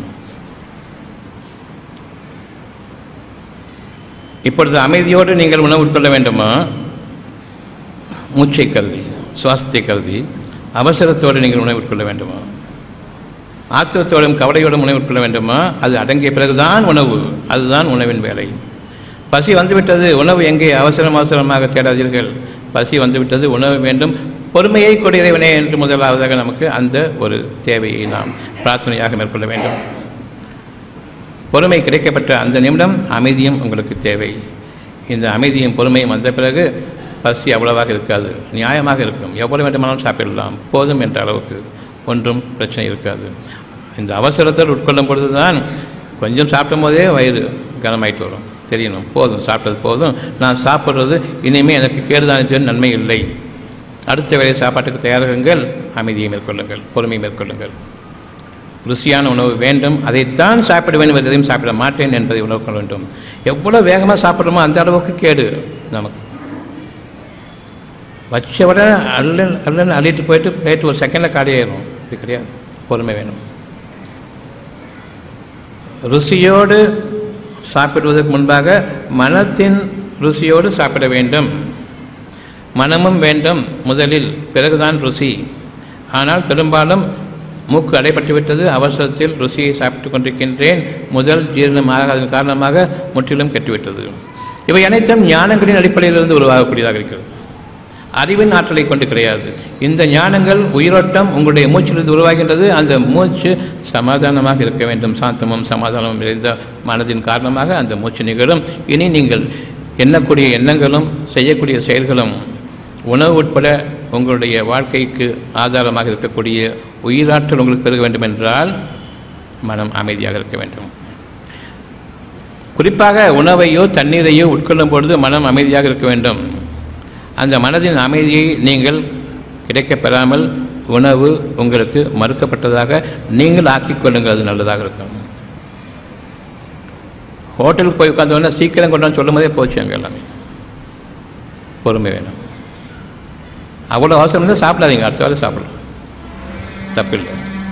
இப்பொழுது அமைதியோடு நீங்கள் உணவு உட்கொள்ள வேண்டுமா மூச்சை கருதி சுவாசத்தை கருதி அவசரத்தோடு நீங்கள் உணவு உட்கொள்ள வேண்டுமா ஆத்திரத்தோடும் கவலையோடும் உணவு உட்கொள்ள வேண்டுமா அது அடங்கிய பிறகுதான் உணவு அதுதான் உணவின் வேலை பசி வந்துவிட்டது உணவு எங்கே அவசரம் அவசரமாக தேடாதீர்கள் பசி வந்துவிட்டது உணவு வேண்டும் பொறுமையை கொடு இறைவனே என்று முதலாவதாக நமக்கு அந்த ஒரு தேவையை நாம் பிரார்த்தனையாக மேற்கொள்ள வேண்டும் பொறுமை கிடைக்கப்பட்ட அந்த நிமிடம் அமைதியும் உங்களுக்கு தேவை இந்த அமைதியும் பொறுமையும் வந்த பிறகு பசி அவ்வளவாக இருக்காது நியாயமாக இருக்கும் எவ்வளவு வேண்டுமானாலும் சாப்பிடலாம் போதும் என்ற அளவுக்கு ஒன்றும் பிரச்சனை இருக்காது இந்த அவசரத்தில் உட்கொள்ளும் பொழுது தான் கொஞ்சம் சாப்பிடும் போதே வயிறு கனமாயிட்டு வரும் தெரியணும் போதும் சாப்பிட்டது போதும் நான் சாப்பிட்றது இனிமேல் எனக்கு கேடுதானத்தின் நன்மை இல்லை அடுத்த வேலை சாப்பாட்டுக்கு தயாராகுங்கள் அமைதியை மேற்கொள்ளுங்கள் பொறுமையை மேற்கொள்ளுங்கள் ருசியான உணவு வேண்டும் அதைத்தான் சாப்பிட வேண்டும் எதையும் சாப்பிட மாட்டேன் என்பதை உணவு கொள்ள வேண்டும் எவ்வளோ வேகமாக சாப்பிட்றோமோ அந்த அளவுக்கு கேடு நமக்கு வச்ச விட அல்ல அல்லன்னு அள்ளிட்டு போயிட்டு பிளேட் ஒரு செகண்டில் காலியாயிரும் இது கிடையாது பொறுமை வேணும் ருசியோடு சாப்பிடுவதற்கு முன்பாக மனத்தின் ருசியோடு சாப்பிட வேண்டும் மனமும் வேண்டும் முதலில் பிறகுதான் ருசி ஆனால் பெரும்பாலும் மூக்கு அடைபட்டு விட்டது அவசரத்தில் ருசியை சாப்பிட்டு கொண்டிருக்கின்றேன் முதல் ஜீரணம் ஆகாததன் காரணமாக முற்றிலும் கெட்டுவிட்டது இவை அனைத்தும் ஞானங்களின் அடிப்படையிலிருந்து உருவாகக்கூடியதாக இருக்கிறது அறிவின் ஆற்றலை கொண்டு கிடையாது இந்த ஞானங்கள் உயிரோட்டம் உங்களுடைய மூச்சிலிருந்து உருவாகின்றது அந்த மூச்சு சமாதானமாக இருக்க வேண்டும் சாந்தமும் சமாதானமும் நிறைந்த மனதின் காரணமாக அந்த மூச்சு நிகழும் இனி நீங்கள் எண்ணக்கூடிய எண்ணங்களும் செய்யக்கூடிய செயல்களும் உணவு உட்பட உங்களுடைய வாழ்க்கைக்கு ஆதாரமாக இருக்கக்கூடிய உயிராற்றல் உங்களுக்கு பெருக வேண்டும் என்றால் மனம் அமைதியாக இருக்க வேண்டும் குறிப்பாக உணவையோ தண்ணீரையோ உட்கொள்ளும் பொழுது மனம் அமைதியாக இருக்க வேண்டும் அந்த மனதின் அமைதியை நீங்கள் கிடைக்கப் பெறாமல் உணவு உங்களுக்கு மறுக்கப்பட்டதாக நீங்கள் ஆக்கிக் கொள்ளுங்கள் அது நல்லதாக இருக்கும் ஹோட்டலுக்கு போய் உட்காந்தோன்னா சீக்கிரம் கொண்டு வந்து சொல்லும் போதே போச்சு அங்கே எல்லாமே பொறுமை வேணும் அவ்வளோ அவசரம் இருந்தால் சாப்பிடாதீங்க அடுத்த வேலை சாப்பிடலாம் தப்பில்லை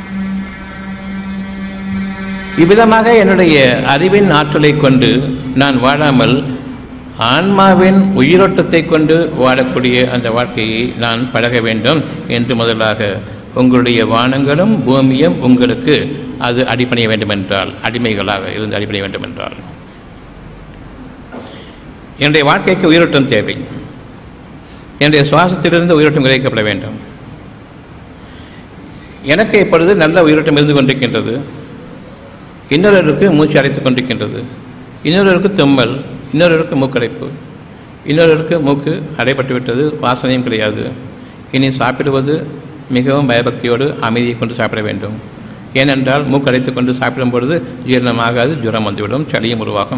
இவ்விதமாக என்னுடைய அறிவின் ஆற்றலை கொண்டு நான் வாழாமல் ஆன்மாவின் உயிரோட்டத்தை கொண்டு வாழக்கூடிய அந்த வாழ்க்கையை நான் பழக வேண்டும் என்று முதலாக உங்களுடைய வானங்களும் பூமியும் உங்களுக்கு அது அடிப்பணிய வேண்டுமென்றால் அடிமைகளாக இருந்து அடிப்பணிய வேண்டுமென்றால் என்னுடைய வாழ்க்கைக்கு உயிரோட்டம் தேவை என்னுடைய சுவாசத்திலிருந்து உயிரோட்டம் விளைவிக்கப்பட வேண்டும் எனக்கு இப்பொழுது நல்ல உயிரோட்டம் இருந்து கொண்டிருக்கின்றது இன்னொருவருக்கு மூச்சு அடைத்துக் கொண்டிருக்கின்றது இன்னொருவருக்கு தும்மல் இன்னொருவருக்கு மூக்கடைப்பு இன்னொருவருக்கு மூக்கு அடைபட்டு விட்டது வாசனையும் கிடையாது இனி சாப்பிடுவது மிகவும் பயபக்தியோடு அமைதியை கொண்டு சாப்பிட வேண்டும் ஏனென்றால் மூக்கு அடைத்துக் கொண்டு சாப்பிடும் பொழுது ஜீரணமாகாது ஜுரம் வந்துவிடும் சளியும் உருவாகும்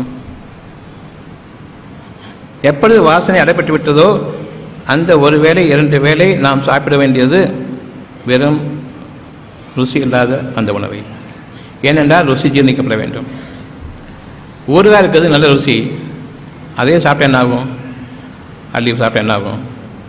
எப்பொழுது வாசனை அடைபட்டு விட்டதோ அந்த ஒரு வேளை இரண்டு வேளை நாம் சாப்பிட வேண்டியது வெறும் ருசி இல்லாத அந்த உணவை ஏனென்றால் ருசி ஜீர்ணிக்கப்பட வேண்டும் ஊறுகாய் இருக்கிறது நல்ல ருசி அதே சாப்பிட்டா என்ன ஆகும் அள்ளி சாப்பிட்டா என்ன ஆகும்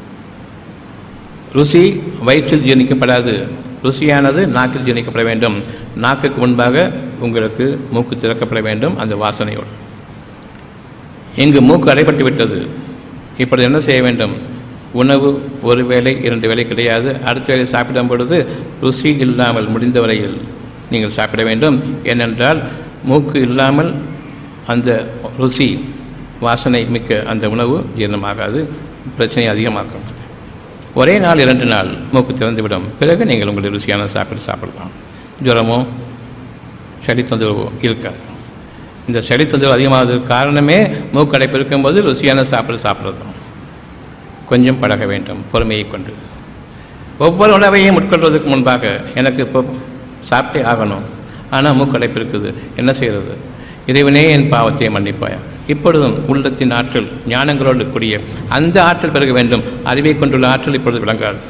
ருசி வயிற்றில் ஜீர்ணிக்கப்படாது ருசியானது நாக்கில் ஜீர்ணிக்கப்பட வேண்டும் நாக்குக்கு முன்பாக உங்களுக்கு மூக்கு திறக்கப்பட வேண்டும் அந்த வாசனையோடு இங்கு மூக்கு அடைபட்டு விட்டது இப்பொழுது என்ன செய்ய வேண்டும் உணவு ஒரு வேளை இரண்டு வேளை கிடையாது அடுத்த வேளை சாப்பிடும் பொழுது ருசி இல்லாமல் முடிந்த வரையில் நீங்கள் சாப்பிட வேண்டும் ஏனென்றால் மூக்கு இல்லாமல் அந்த ருசி வாசனை மிக்க அந்த உணவு ஜீரணமாகாது பிரச்சனை அதிகமாக்கும் ஒரே நாள் இரண்டு நாள் மூக்கு திறந்துவிடும் பிறகு நீங்கள் உங்களுடைய ருசியான சாப்பிட்டு சாப்பிடலாம் ஜுரமோ சளி தொந்தரவோ இருக்காது இந்த சளி தொந்தரவு அதிகமாவதற்கு காரணமே மூக்கடைப்பு இருக்கும்போது ருசியான சாப்பிட சாப்பிட்றது தான் கொஞ்சம் பழக வேண்டும் பொறுமையை கொண்டு ஒவ்வொரு உணவையும் உட்கொள்வதற்கு முன்பாக எனக்கு இப்போ சாப்பிட்டே ஆகணும் ஆனால் மூக்கடைப்பு இருக்குது என்ன செய்கிறது இறைவனே என் பாவத்தை மன்னிப்பாயா இப்பொழுதும் உள்ளத்தின் ஆற்றல் ஞானங்களோடு கூடிய அந்த ஆற்றல் பெருக வேண்டும் அறிவை கொண்டுள்ள ஆற்றல் இப்பொழுது விளங்காது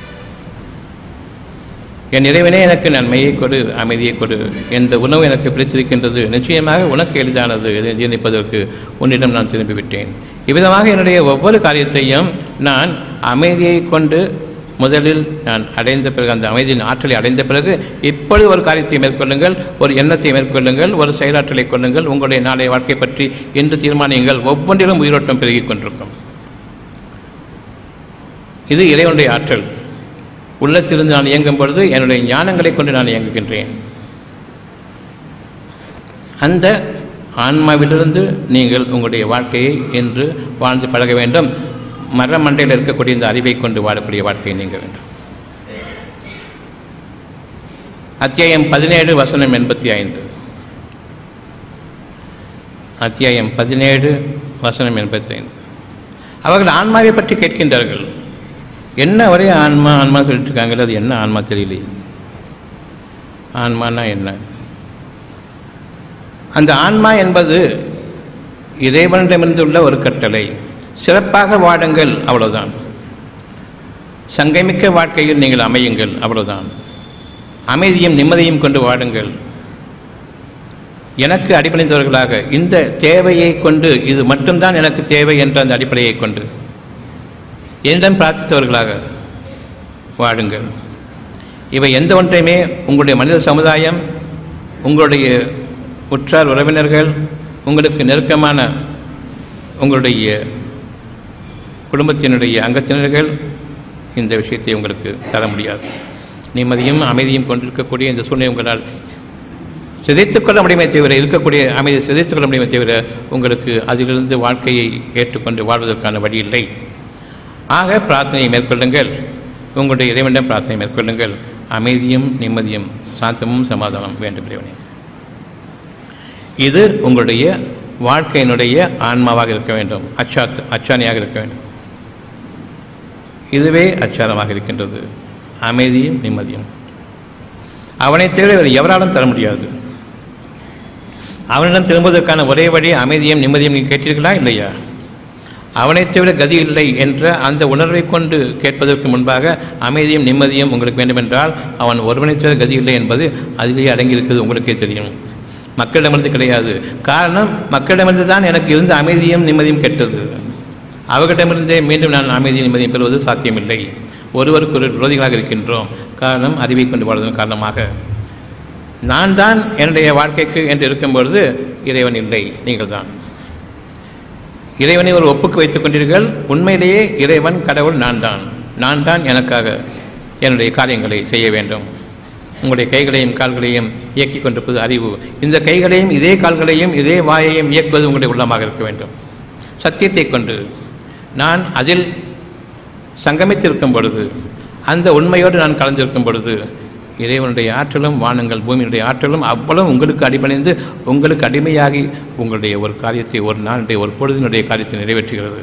என் இறைவனே எனக்கு நன்மையை கொடு அமைதியை கொடு எந்த உணவு எனக்கு பிடித்திருக்கின்றது நிச்சயமாக உனக்கு எளிதானது இதை ஜீர்ணிப்பதற்கு உன்னிடம் நான் திரும்பிவிட்டேன் இவ்விதமாக என்னுடைய ஒவ்வொரு காரியத்தையும் நான் அமைதியை கொண்டு முதலில் நான் அடைந்த பிறகு அந்த அமைதியின் ஆற்றலை அடைந்த பிறகு இப்பொழுது ஒரு காரியத்தை மேற்கொள்ளுங்கள் ஒரு எண்ணத்தை மேற்கொள்ளுங்கள் ஒரு செயலாற்றலை கொள்ளுங்கள் உங்களுடைய நாளைய வாழ்க்கை பற்றி என்று தீர்மானியுங்கள் ஒவ்வொன்றிலும் உயிரோட்டம் பெருகிக் கொண்டிருக்கும் இது இறைவனுடைய ஆற்றல் உள்ளத்திலிருந்து நான் இயங்கும் பொழுது என்னுடைய ஞானங்களை கொண்டு நான் இயங்குகின்றேன் அந்த ஆன்மாவிலிருந்து நீங்கள் உங்களுடைய வாழ்க்கையை என்று வாழ்ந்து பழக வேண்டும் மர மண்டையில் இருக்கக்கூடிய இந்த அறிவை கொண்டு வாழக்கூடிய வாழ்க்கையை நீங்க வேண்டும் அத்தியாயம் பதினேழு வசனம் எண்பத்தி ஐந்து அத்தியாயம் பதினேழு வசனம் எண்பத்தி ஐந்து அவர்கள் ஆன்மாவை பற்றி கேட்கின்றார்கள் என்ன ஒரே ஆன்மா ஆன்மா சொல்லிட்டு இருக்காங்களே அது என்ன ஆன்மா தெரியலையே ஆன்மானா என்ன அந்த ஆன்மா என்பது இறைவனிடமிருந்து உள்ள ஒரு கட்டளை சிறப்பாக வாடுங்கள் அவ்வளவுதான் சங்கைமிக்க வாழ்க்கையில் நீங்கள் அமையுங்கள் அவ்வளவுதான் அமைதியும் நிம்மதியும் கொண்டு வாடுங்கள் எனக்கு அடிப்படைந்தவர்களாக இந்த தேவையை கொண்டு இது மட்டும்தான் எனக்கு தேவை என்ற அந்த அடிப்படையை கொண்டு என்னிடம் பிரார்த்தித்தவர்களாக வாழுங்கள் இவை எந்த ஒன்றையுமே உங்களுடைய மனித சமுதாயம் உங்களுடைய உற்றார் உறவினர்கள் உங்களுக்கு நெருக்கமான உங்களுடைய குடும்பத்தினுடைய அங்கத்தினர்கள் இந்த விஷயத்தை உங்களுக்கு தர முடியாது நிம்மதியும் அமைதியும் கொண்டிருக்கக்கூடிய இந்த சூழ்நிலை உங்களால் சிதைத்துக் கொள்ள முடியுமே தவிர இருக்கக்கூடிய அமைதியை சிதைத்துக் கொள்ள முடியுமே தவிர உங்களுக்கு அதிலிருந்து வாழ்க்கையை ஏற்றுக்கொண்டு வாழ்வதற்கான வழி இல்லை ஆக பிரார்த்தனையை மேற்கொள்ளுங்கள் உங்களுடைய இறைவனிடம் பிரார்த்தனை மேற்கொள்ளுங்கள் அமைதியும் நிம்மதியும் சாந்தமும் சமாதானம் வேண்டும் இறைவனே இது உங்களுடைய வாழ்க்கையினுடைய ஆன்மாவாக இருக்க வேண்டும் அச்சாத் அச்சாணியாக இருக்க வேண்டும் இதுவே அச்சாரமாக இருக்கின்றது அமைதியும் நிம்மதியும் அவனை தவிர வேறு எவராலும் தர முடியாது அவனிடம் திரும்புவதற்கான ஒரே வழி அமைதியும் நிம்மதியும் நீங்கள் கேட்டீர்களா இல்லையா அவனைத் தவிர கதி இல்லை என்ற அந்த உணர்வை கொண்டு கேட்பதற்கு முன்பாக அமைதியும் நிம்மதியும் உங்களுக்கு வேண்டுமென்றால் அவன் ஒருவனைத் தவிர கதி இல்லை என்பது அதிலேயே அடங்கியிருக்கிறது உங்களுக்கே தெரியும் மக்களிடமிருந்து கிடையாது காரணம் மக்களிடமிருந்து தான் எனக்கு இருந்த அமைதியும் நிம்மதியும் கெட்டது அவர்களிடமிருந்தே மீண்டும் நான் அமைதியும் நிம்மதியும் பெறுவது சாத்தியமில்லை ஒருவருக்கு ஒரு விரோதிகளாக இருக்கின்றோம் காரணம் அறிவை கொண்டு வாழ்வதன் காரணமாக நான் தான் என்னுடைய வாழ்க்கைக்கு என்று இருக்கும் பொழுது இறைவன் இல்லை நீங்கள் தான் இறைவனை ஒரு ஒப்புக்கு வைத்துக் கொண்டீர்கள் உண்மையிலேயே இறைவன் கடவுள் நான் தான் நான் தான் எனக்காக என்னுடைய காரியங்களை செய்ய வேண்டும் உங்களுடைய கைகளையும் கால்களையும் இயக்கிக் கொண்டிருப்பது அறிவு இந்த கைகளையும் இதே கால்களையும் இதே வாயையும் இயக்குவது உங்களுடைய உள்ளமாக இருக்க வேண்டும் சத்தியத்தை கொண்டு நான் அதில் சங்கமித்திருக்கும் பொழுது அந்த உண்மையோடு நான் கலந்திருக்கும் பொழுது இறைவனுடைய ஆற்றலும் வானங்கள் பூமியினுடைய ஆற்றலும் அவ்வளவு உங்களுக்கு அடிபணிந்து உங்களுக்கு அடிமையாகி உங்களுடைய ஒரு காரியத்தை ஒரு நாளுடைய ஒரு பொழுதினுடைய காரியத்தை நிறைவேற்றுகிறது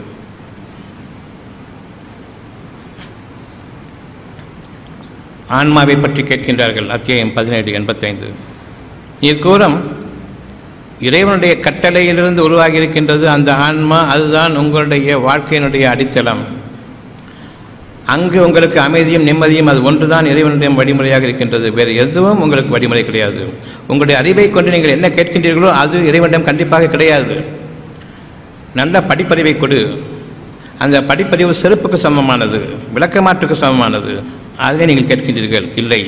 ஆன்மாவை பற்றி கேட்கின்றார்கள் அத்தியாயம் பதினேழு எண்பத்தைந்து இக்கூறம் இறைவனுடைய கட்டளையிலிருந்து உருவாகி இருக்கின்றது அந்த ஆன்மா அதுதான் உங்களுடைய வாழ்க்கையினுடைய அடித்தளம் அங்கு உங்களுக்கு அமைதியும் நிம்மதியும் அது ஒன்றுதான் இறைவனுடைய வழிமுறையாக இருக்கின்றது வேறு எதுவும் உங்களுக்கு வழிமுறை கிடையாது உங்களுடைய அறிவை கொண்டு நீங்கள் என்ன கேட்கின்றீர்களோ அது இறைவனிடம் கண்டிப்பாக கிடையாது நல்ல படிப்பறிவை கொடு அந்த படிப்பறிவு செருப்புக்கு சமமானது விளக்கமாற்றுக்கு சமமானது அதை நீங்கள் கேட்கின்றீர்கள் இல்லை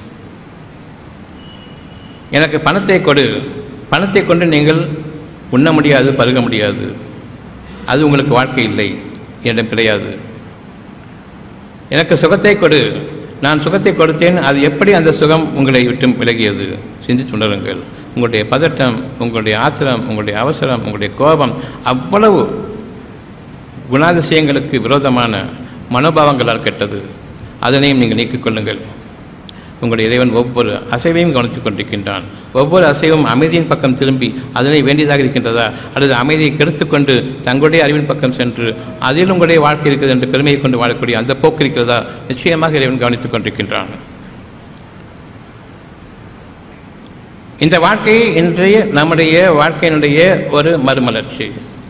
எனக்கு பணத்தை கொடு பணத்தை கொண்டு நீங்கள் உண்ண முடியாது பருக முடியாது அது உங்களுக்கு வாழ்க்கை இல்லை என்னிடம் கிடையாது எனக்கு சுகத்தை கொடு நான் சுகத்தை கொடுத்தேன் அது எப்படி அந்த சுகம் உங்களை விட்டு விலகியது சிந்தித்து உணருங்கள் உங்களுடைய பதட்டம் உங்களுடைய ஆத்திரம் உங்களுடைய அவசரம் உங்களுடைய கோபம் அவ்வளவு குணாதிசயங்களுக்கு விரோதமான மனோபாவங்களால் கெட்டது அதனையும் நீங்கள் நீக்கிக் கொள்ளுங்கள் உங்களுடைய இறைவன் ஒவ்வொரு அசைவையும் கவனித்துக் கொண்டிருக்கின்றான் ஒவ்வொரு அசைவும் அமைதியின் பக்கம் திரும்பி அதனை வேண்டியதாக இருக்கின்றதா அல்லது அமைதியை கெடுத்துக்கொண்டு தங்களுடைய அறிவின் பக்கம் சென்று அதில் உங்களுடைய வாழ்க்கை இருக்கிறது என்று பெருமையை கொண்டு வாழக்கூடிய அந்த போக்கு இருக்கிறதா நிச்சயமாக இறைவன் கவனித்துக் கொண்டிருக்கின்றான் இந்த வாழ்க்கை இன்றைய நம்முடைய வாழ்க்கையினுடைய ஒரு மறுமலர்ச்சி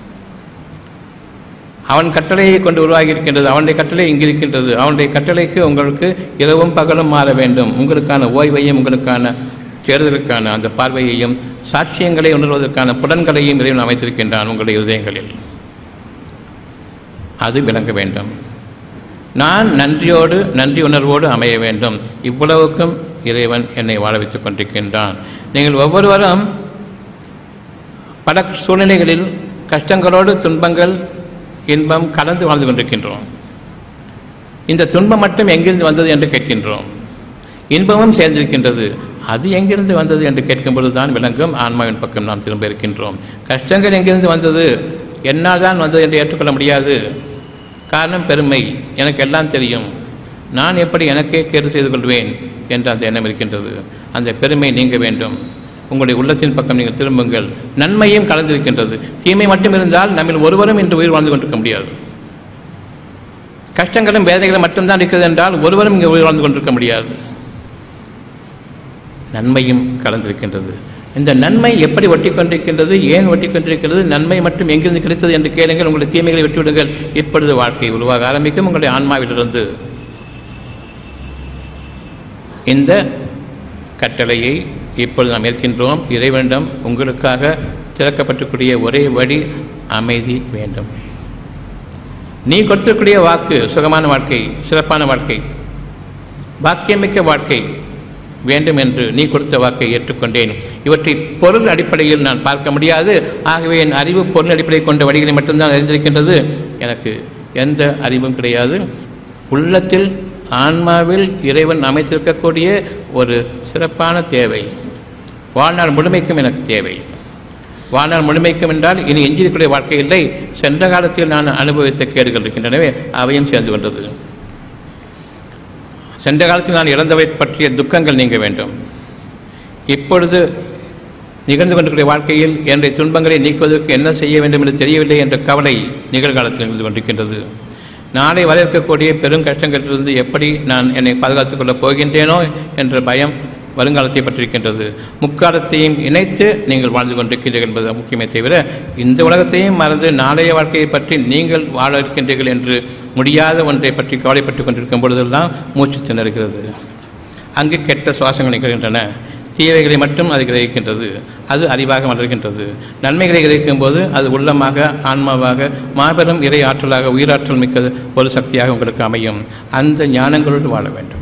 அவன் கட்டளையை கொண்டு உருவாகி இருக்கின்றது அவனுடைய கட்டளை இங்கு இருக்கின்றது அவனுடைய கட்டளைக்கு உங்களுக்கு இரவும் பகலும் மாற வேண்டும் உங்களுக்கான ஓய்வையும் உங்களுக்கான தேர்தலுக்கான அந்த பார்வையையும் சாட்சியங்களை உணர்வதற்கான புலன்களையும் இறைவன் அமைத்திருக்கின்றான் உங்களுடைய இதயங்களில் அது விளங்க வேண்டும் நான் நன்றியோடு நன்றி உணர்வோடு அமைய வேண்டும் இவ்வளவுக்கும் இறைவன் என்னை வாழ வைத்துக் கொண்டிருக்கின்றான் நீங்கள் ஒவ்வொருவரும் பல சூழ்நிலைகளில் கஷ்டங்களோடு துன்பங்கள் இன்பம் கலந்து வாழ்ந்து கொண்டிருக்கின்றோம் இந்த துன்பம் மட்டும் எங்கிருந்து வந்தது என்று கேட்கின்றோம் இன்பமும் சேர்ந்திருக்கின்றது அது எங்கிருந்து வந்தது என்று கேட்கும் பொழுதுதான் விளங்கும் ஆன்மாவின் பக்கம் நாம் திரும்ப இருக்கின்றோம் கஷ்டங்கள் எங்கிருந்து வந்தது என்னால் தான் வந்தது என்று ஏற்றுக்கொள்ள முடியாது காரணம் பெருமை எனக்கு எல்லாம் தெரியும் நான் எப்படி எனக்கே கேடு செய்து கொள்வேன் என்ற அந்த எண்ணம் இருக்கின்றது அந்த பெருமை நீங்க வேண்டும் உங்களுடைய உள்ளத்தின் பக்கம் நீங்கள் திரும்புங்கள் நன்மையும் கலந்திருக்கின்றது தீமை மட்டும் இருந்தால் நம்மில் ஒருவரும் இன்று உயிர் வாழ்ந்து கொண்டிருக்க முடியாது கஷ்டங்களும் வேதனைகளும் மட்டும்தான் இருக்கிறது என்றால் ஒருவரும் இங்கே உயிர் வாழ்ந்து கொண்டிருக்க முடியாது நன்மையும் கலந்திருக்கின்றது இந்த நன்மை எப்படி ஒட்டி கொண்டிருக்கின்றது ஏன் ஒட்டி கொண்டிருக்கிறது நன்மை மட்டும் எங்கிருந்து கிடைத்தது என்று கேளுங்கள் உங்களுடைய தீமைகளை விட்டுவிடுங்கள் இப்பொழுது வாழ்க்கை உருவாக ஆரம்பிக்கும் உங்களுடைய ஆன்மாவிலிருந்து இந்த கட்டளையை இப்பொழுது நாம் ஏற்கின்றோம் இறைவனிடம் உங்களுக்காக திறக்கப்பட்டிருக்கூடிய ஒரே வழி அமைதி வேண்டும் நீ கொடுத்திருக்கக்கூடிய வாக்கு சுகமான வாழ்க்கை சிறப்பான வாழ்க்கை பாக்கியமிக்க வாழ்க்கை வேண்டும் என்று நீ கொடுத்த வாக்கை ஏற்றுக்கொண்டேன் இவற்றை பொருள் அடிப்படையில் நான் பார்க்க முடியாது ஆகவே என் அறிவு பொருள் அடிப்படை கொண்ட வழிகளை மட்டும்தான் அறிந்திருக்கின்றது எனக்கு எந்த அறிவும் கிடையாது உள்ளத்தில் ஆன்மாவில் இறைவன் அமைத்திருக்கக்கூடிய ஒரு சிறப்பான தேவை வாழ்நாள் முழுமைக்கும் எனக்கு தேவை வாழ்நாள் முழுமைக்கும் என்றால் இனி எஞ்சியிருக்கக்கூடிய வாழ்க்கை இல்லை சென்ற காலத்தில் நான் அனுபவித்த கேடுகள் இருக்கின்றனவே அவையும் சேர்ந்து கொண்டது சென்ற காலத்தில் நான் இழந்தவை பற்றிய துக்கங்கள் நீங்க வேண்டும் இப்பொழுது நிகழ்ந்து கொண்டிருக்கிற வாழ்க்கையில் என்னுடைய துன்பங்களை நீக்குவதற்கு என்ன செய்ய வேண்டும் என்று தெரியவில்லை என்ற கவலை நிகழ்காலத்தில் நிகழ்ந்து கொண்டிருக்கின்றது நாளை வர இருக்கக்கூடிய பெரும் கஷ்டங்களிலிருந்து எப்படி நான் என்னை பாதுகாத்துக் கொள்ளப் போகின்றேனோ என்ற பயம் வருங்காலத்தை பற்றிருக்கின்றது முக்காலத்தையும் இணைத்து நீங்கள் வாழ்ந்து கொண்டிருக்கிறீர்கள் என்பது முக்கியமே தவிர இந்த உலகத்தையும் மறந்து நாளைய வாழ்க்கையை பற்றி நீங்கள் வாழ இருக்கின்றீர்கள் என்று முடியாத ஒன்றை பற்றி கவலைப்பட்டுக் கொண்டிருக்கும் பொழுதெல்லாம் மூச்சு திணறுகிறது அங்கு கெட்ட சுவாசங்கள் நிகழ்கின்றன தீவைகளை மட்டும் அது கிரகிக்கின்றது அது அறிவாக மலர்கின்றது நன்மைகளை கிரகிக்கும் போது அது உள்ளமாக ஆன்மாவாக மாபெரும் இறை ஆற்றலாக உயிராற்றல் மிக்க ஒரு சக்தியாக உங்களுக்கு அமையும் அந்த ஞானங்களோடு வாழ வேண்டும்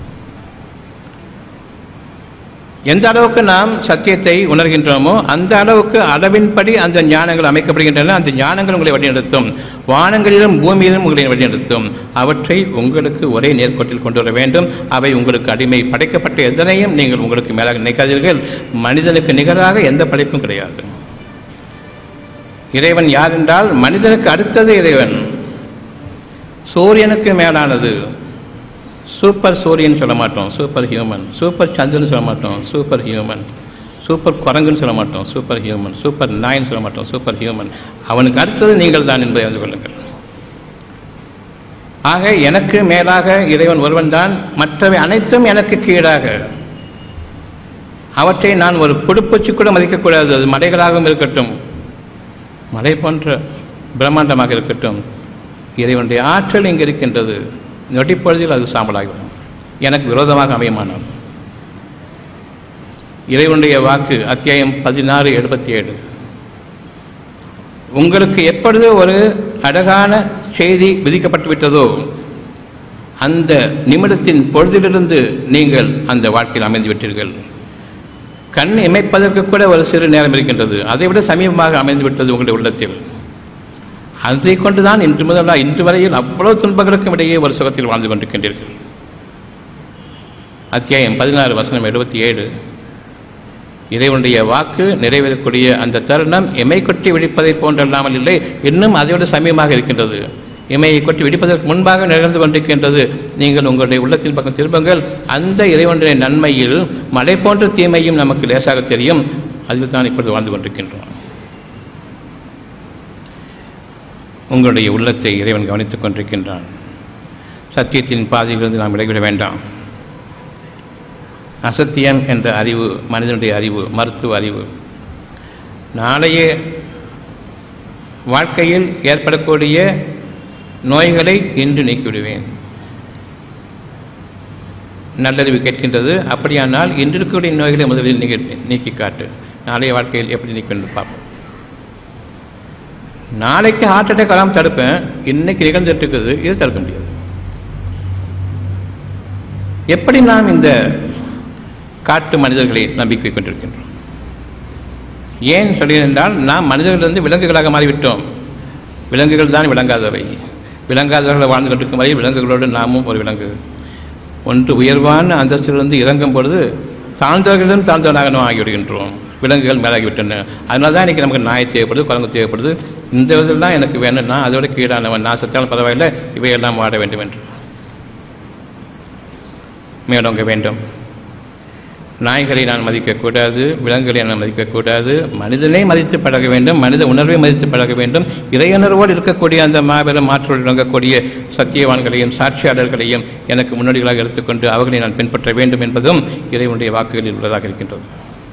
எந்த அளவுக்கு நாம் சத்தியத்தை உணர்கின்றோமோ அந்த அளவுக்கு அளவின்படி அந்த ஞானங்கள் அமைக்கப்படுகின்றன அந்த ஞானங்கள் உங்களை வழிநடத்தும் வானங்களிலும் பூமியிலும் உங்களை வழிநடத்தும் அவற்றை உங்களுக்கு ஒரே நேர்கோட்டில் கொண்டு வர வேண்டும் அவை உங்களுக்கு அடிமை படைக்கப்பட்ட எதனையும் நீங்கள் உங்களுக்கு மேலாக நினைக்காதீர்கள் மனிதனுக்கு நிகராக எந்த படைப்பும் கிடையாது இறைவன் யார் என்றால் மனிதனுக்கு அடுத்தது இறைவன் சூரியனுக்கு மேலானது சூப்பர் சூரியன் சொல்ல மாட்டோம் சூப்பர் ஹியூமன் சூப்பர் சந்திரன் சொல்ல மாட்டோம் சூப்பர் ஹியூமன் சூப்பர் குரங்குன்னு சொல்ல மாட்டோம் சூப்பர் ஹியூமன் சூப்பர் நாயின்னு சொல்ல மாட்டோம் சூப்பர் ஹியூமன் அவனுக்கு அடுத்தது நீங்கள் தான் என்பதை அறிந்து கொள்ளுங்கள் ஆக எனக்கு மேலாக இறைவன் ஒருவன் தான் மற்றவை அனைத்தும் எனக்கு கீழாக அவற்றை நான் ஒரு புடுப்பூச்சி கூட மதிக்கக்கூடாது அது மலைகளாகவும் இருக்கட்டும் மலை போன்ற பிரம்மாண்டமாக இருக்கட்டும் இறைவனுடைய ஆற்றல் இங்கே இருக்கின்றது நொடிப்பொழுதில் அது சாம்பலாகிவிடும் எனக்கு விரோதமாக அமையமானால் இறைவனுடைய வாக்கு அத்தியாயம் பதினாறு எழுபத்தி ஏழு உங்களுக்கு எப்பொழுது ஒரு அழகான செய்தி விதிக்கப்பட்டு விட்டதோ அந்த நிமிடத்தின் பொழுதிலிருந்து நீங்கள் அந்த வாழ்க்கையில் அமைந்து விட்டீர்கள் கண் இமைப்பதற்கு கூட ஒரு சிறு நேரம் இருக்கின்றது அதை விட சமீபமாக அமைந்து விட்டது உங்களுடைய உள்ளத்தில் அதை கொண்டுதான் இன்று முதல் இன்று வரையில் அவ்வளவு துன்பங்களுக்கும் இடையே ஒரு சுகத்தில் வாழ்ந்து கொண்டிருக்கின்றீர்கள் அத்தியாயம் பதினாறு வசனம் எழுபத்தி ஏழு இறைவனுடைய வாக்கு நிறைவேறக்கூடிய அந்த தருணம் இமை கொட்டி வெடிப்பதைப் போன்றல்லாமல் இல்லை இன்னும் அதைவிட சமயமாக இருக்கின்றது இமையை கொட்டி வெடிப்பதற்கு முன்பாக நிகழ்ந்து கொண்டிருக்கின்றது நீங்கள் உங்களுடைய உள்ளத்தின் பக்கம் திரும்புங்கள் அந்த இறைவனுடைய நன்மையில் மலை போன்ற தீமையும் நமக்கு லேசாக தெரியும் அதில் தான் இப்பொழுது வாழ்ந்து கொண்டிருக்கின்றோம் உங்களுடைய உள்ளத்தை இறைவன் கவனித்துக் கொண்டிருக்கின்றான் சத்தியத்தின் பாதையிலிருந்து நாம் விலகிவிட வேண்டாம் அசத்தியம் என்ற அறிவு மனிதனுடைய அறிவு மருத்துவ அறிவு நாளைய வாழ்க்கையில் ஏற்படக்கூடிய நோய்களை இன்று நீக்கிவிடுவேன் நல்லறிவு கேட்கின்றது அப்படியானால் இன்று இருக்கக்கூடிய நோய்களை முதலில் நீக்கி நீக்கி காட்டு நாளைய வாழ்க்கையில் எப்படி நீக்க வேண்டும் பார்ப்போம் நாளைக்கு ஹார்ட் அட்டாக் வராமல் தடுப்பேன் இன்னைக்கு நிகழ்ந்துட்டு இருக்குது இது தடுக்க முடியாது எப்படி நாம் இந்த காட்டு மனிதர்களை நம்பிக்கை கொண்டிருக்கின்றோம் ஏன் சொல்கிறேன் என்றால் நாம் மனிதர்களிலிருந்து விலங்குகளாக மாறிவிட்டோம் விலங்குகள் தான் விளங்காதவை விளங்காதவர்களை வாழ்ந்து கொண்டிருக்கும் வரை விலங்குகளோடு நாமும் ஒரு விலங்கு ஒன்று உயர்வான அந்தஸ்திலிருந்து இறங்கும் பொழுது தாழ்ந்தவர்களிடம் தாழ்ந்தவனாக நாம் ஆகிவிடுகின்றோம் விலங்குகள் மேலாகிவிட்டன அதனால தான் இன்றைக்கி நமக்கு நாய் தேவைப்படுது குரங்கு தேவைப்படுது இந்த விதத்தில் தான் எனக்கு வேணும்னா அதோட கீழானவன் நான் செத்தாலும் பரவாயில்லை இவையெல்லாம் வாட வேண்டும் என்று மேலோங்க வேண்டும் நாய்களை நான் மதிக்கக்கூடாது விலங்குகளை நான் மதிக்கக்கூடாது மனிதனை மதித்து பழக வேண்டும் மனித உணர்வை மதித்து பழக வேண்டும் இறையுணர்வோடு இருக்கக்கூடிய அந்த மாபெரும் மாற்றோடு விளங்கக்கூடிய சத்தியவான்களையும் சாட்சியாளர்களையும் எனக்கு முன்னோடிகளாக எடுத்துக்கொண்டு அவர்களை நான் பின்பற்ற வேண்டும் என்பதும் இறைவனுடைய வாக்குகளில் உள்ளதாக இருக்கின்றது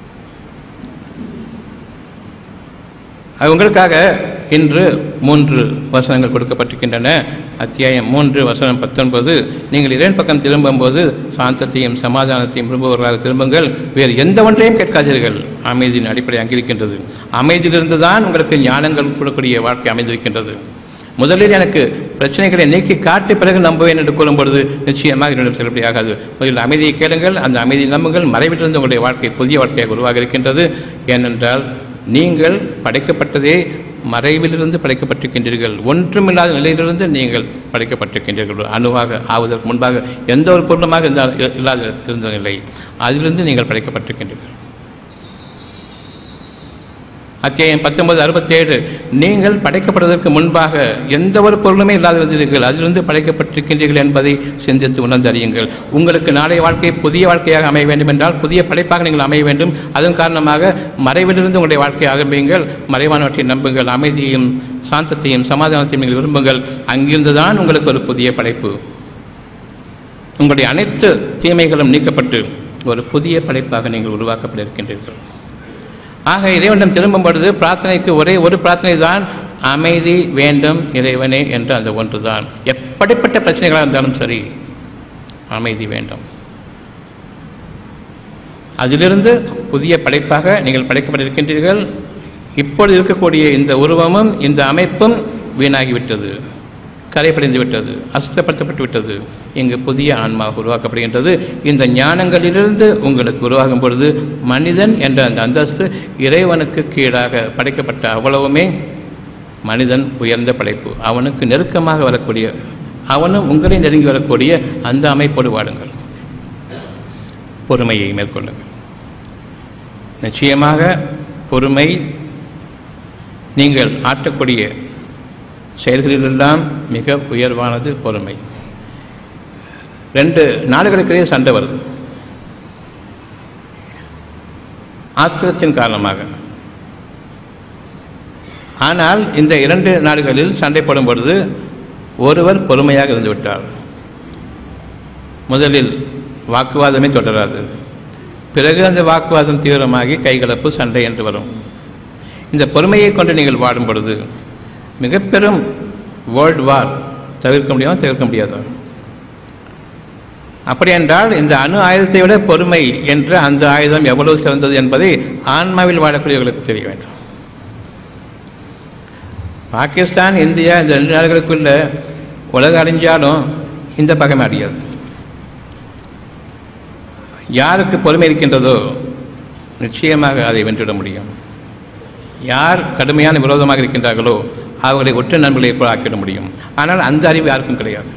அது உங்களுக்காக இன்று மூன்று வசனங்கள் கொடுக்கப்பட்டிருக்கின்றன அத்தியாயம் மூன்று வசனம் பத்தொன்பது நீங்கள் இறைவன் பக்கம் திரும்பும்போது சாந்தத்தையும் சமாதானத்தையும் விரும்புபவர்களாக திரும்புங்கள் வேறு எந்த ஒன்றையும் கேட்காதீர்கள் அமைதியின் அடிப்படை அங்கிருக்கின்றது அமைதியிலிருந்து தான் உங்களுக்கு ஞானங்கள் கொடுக்கக்கூடிய வாழ்க்கை அமைந்திருக்கின்றது முதலில் எனக்கு பிரச்சனைகளை நீக்கி காட்டி பிறகு நம்புவேன் என்று கூறும் பொழுது நிச்சயமாக என்னிடம் செல்லுபடியாகாது முதலில் அமைதியை கேளுங்கள் அந்த அமைதியை நம்புங்கள் மறைவிலிருந்து உங்களுடைய வாழ்க்கை புதிய வாழ்க்கையாக உருவாக இருக்கின்றது ஏனென்றால் நீங்கள் படைக்கப்பட்டதே மறைவிலிருந்து படைக்கப்பட்டிருக்கின்றீர்கள் ஒன்றுமில்லாத நிலையிலிருந்து நீங்கள் படைக்கப்பட்டிருக்கின்றீர்கள் அணுவாக ஆவதற்கு முன்பாக எந்த ஒரு பொருளுமாக இருந்தால் இல்லாத இருந்த நிலை அதிலிருந்து நீங்கள் படைக்கப்பட்டிருக்கின்றீர்கள் அத்தியாயம் பத்தொன்பது அறுபத்தேழு நீங்கள் படைக்கப்படுவதற்கு முன்பாக எந்த ஒரு பொருளுமே இல்லாதிருந்தீர்கள் அதிலிருந்து படைக்கப்பட்டிருக்கின்றீர்கள் என்பதை சிந்தித்து உணர்ந்தறியுங்கள் உங்களுக்கு நாளைய வாழ்க்கை புதிய வாழ்க்கையாக அமைய வேண்டும் என்றால் புதிய படைப்பாக நீங்கள் அமைய வேண்டும் அதன் காரணமாக மறைவிலிருந்து உங்களுடைய வாழ்க்கையை ஆரம்பியுங்கள் மறைவானவற்றை நம்புங்கள் அமைதியையும் சாந்தத்தையும் சமாதானத்தையும் நீங்கள் விரும்புங்கள் அங்கிருந்து தான் உங்களுக்கு ஒரு புதிய படைப்பு உங்களுடைய அனைத்து தீமைகளும் நீக்கப்பட்டு ஒரு புதிய படைப்பாக நீங்கள் உருவாக்கப்பட இருக்கின்றீர்கள் ஆக இறைவனிடம் திரும்பும் பொழுது பிரார்த்தனைக்கு ஒரே ஒரு பிரார்த்தனை தான் அமைதி வேண்டும் இறைவனே என்று அந்த ஒன்று தான் எப்படிப்பட்ட பிரச்சனைகளாக இருந்தாலும் சரி அமைதி வேண்டும் அதிலிருந்து புதிய படைப்பாக நீங்கள் படைக்கப்பட்டிருக்கின்றீர்கள் இப்பொழுது இருக்கக்கூடிய இந்த உருவமும் இந்த அமைப்பும் வீணாகிவிட்டது கரைப்படைந்து விட்டது அசுத்தப்படுத்தப்பட்டு விட்டது இங்கு புதிய ஆன்மா உருவாக்கப்படுகின்றது இந்த ஞானங்களிலிருந்து உங்களுக்கு உருவாகும் பொழுது மனிதன் என்ற அந்த அந்தஸ்து இறைவனுக்கு கீழாக படைக்கப்பட்ட அவ்வளவுமே மனிதன் உயர்ந்த படைப்பு அவனுக்கு நெருக்கமாக வரக்கூடிய அவனும் உங்களை நெருங்கி வரக்கூடிய அந்த அமைப்போடு வாடுங்கள் பொறுமையை மேற்கொள்ளுங்கள் நிச்சயமாக பொறுமை நீங்கள் ஆற்றக்கூடிய செயல்களிலெல்லாம் மிக உயர்வானது பொறுமை ரெண்டு நாடுகளுக்கிடையே சண்டை வருது ஆத்திரத்தின் காரணமாக ஆனால் இந்த இரண்டு நாடுகளில் சண்டை போடும் பொழுது ஒருவர் பொறுமையாக இருந்து விட்டார் முதலில் வாக்குவாதமே தொடராது பிறகு அந்த வாக்குவாதம் தீவிரமாகி கைகலப்பு சண்டை என்று வரும் இந்த பொறுமையை கொண்டு நீங்கள் வாடும் பொழுது மிக பெரும் வேர்ல்டு வார் தவிர்க்க முடியாமல் தவிர்க்க முடியாதா அப்படி என்றால் இந்த அணு ஆயுதத்தை விட பொறுமை என்ற அந்த ஆயுதம் எவ்வளவு சிறந்தது என்பதை ஆன்மாவில் வாழக்கூடியவர்களுக்கு தெரிய வேண்டும் பாகிஸ்தான் இந்தியா இந்த ரெண்டு நாடுகளுக்குள்ள உலக அழிஞ்சாலும் இந்த பகைமை அழியாது யாருக்கு பொறுமை இருக்கின்றதோ நிச்சயமாக அதை வென்றுவிட முடியும் யார் கடுமையான விரோதமாக இருக்கின்றார்களோ அவர்களை ஒற்றை நண்பர்களை போல ஆக்கிட முடியும் ஆனால் அந்த அறிவு யாருக்கும் கிடையாது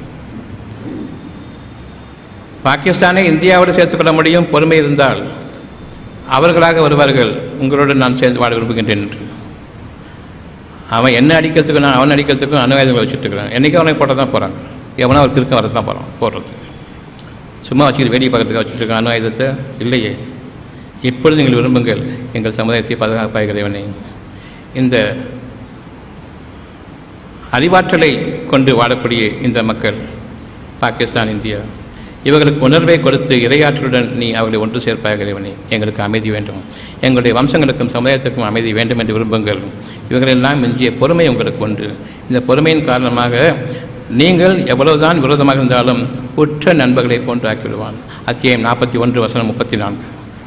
பாகிஸ்தானை இந்தியாவோடு சேர்த்துக்கொள்ள முடியும் பொறுமை இருந்தால் அவர்களாக வருவார்கள் உங்களோடு நான் சேர்ந்து வாழ விரும்புகின்றேன் என்று அவன் என்ன அடிக்கிறதுக்கும் நான் அவன் அடிக்கிறதுக்கும் அணு ஆயுதங்களை வச்சுட்டு இருக்கிறான் என்றைக்கும் அவனை போட தான் போகிறாங்க எவனோ அவருக்கு இருக்க வர தான் போகிறான் போடுறதுக்கு சும்மா வச்சுக்கிட்டு வேடிக்கை பார்க்கறதுக்கு வச்சுட்டு இருக்கான் அணு ஆயுதத்தை இல்லையே இப்பொழுது நீங்கள் விரும்புங்கள் எங்கள் சமுதாயத்தை பாதுகாப்பாக இறைவனை இந்த அறிவாற்றலை கொண்டு வாழக்கூடிய இந்த மக்கள் பாகிஸ்தான் இந்தியா இவர்களுக்கு உணர்வை கொடுத்து இரையாற்றலுடன் நீ அவர்களை ஒன்று சேர்ப்பாக இறைவனே எங்களுக்கு அமைதி வேண்டும் எங்களுடைய வம்சங்களுக்கும் சமுதாயத்திற்கும் அமைதி வேண்டும் என்று விரும்புங்கள் இவர்களெல்லாம் மிஞ்சிய பொறுமை உங்களுக்கு உண்டு இந்த பொறுமையின் காரணமாக நீங்கள் எவ்வளவுதான் விரோதமாக இருந்தாலும் உற்ற நண்பர்களை போன்று ஆக்கிவிடுவான் அத்தியாயம் நாற்பத்தி ஒன்று வசனம் முப்பத்தி நான்கு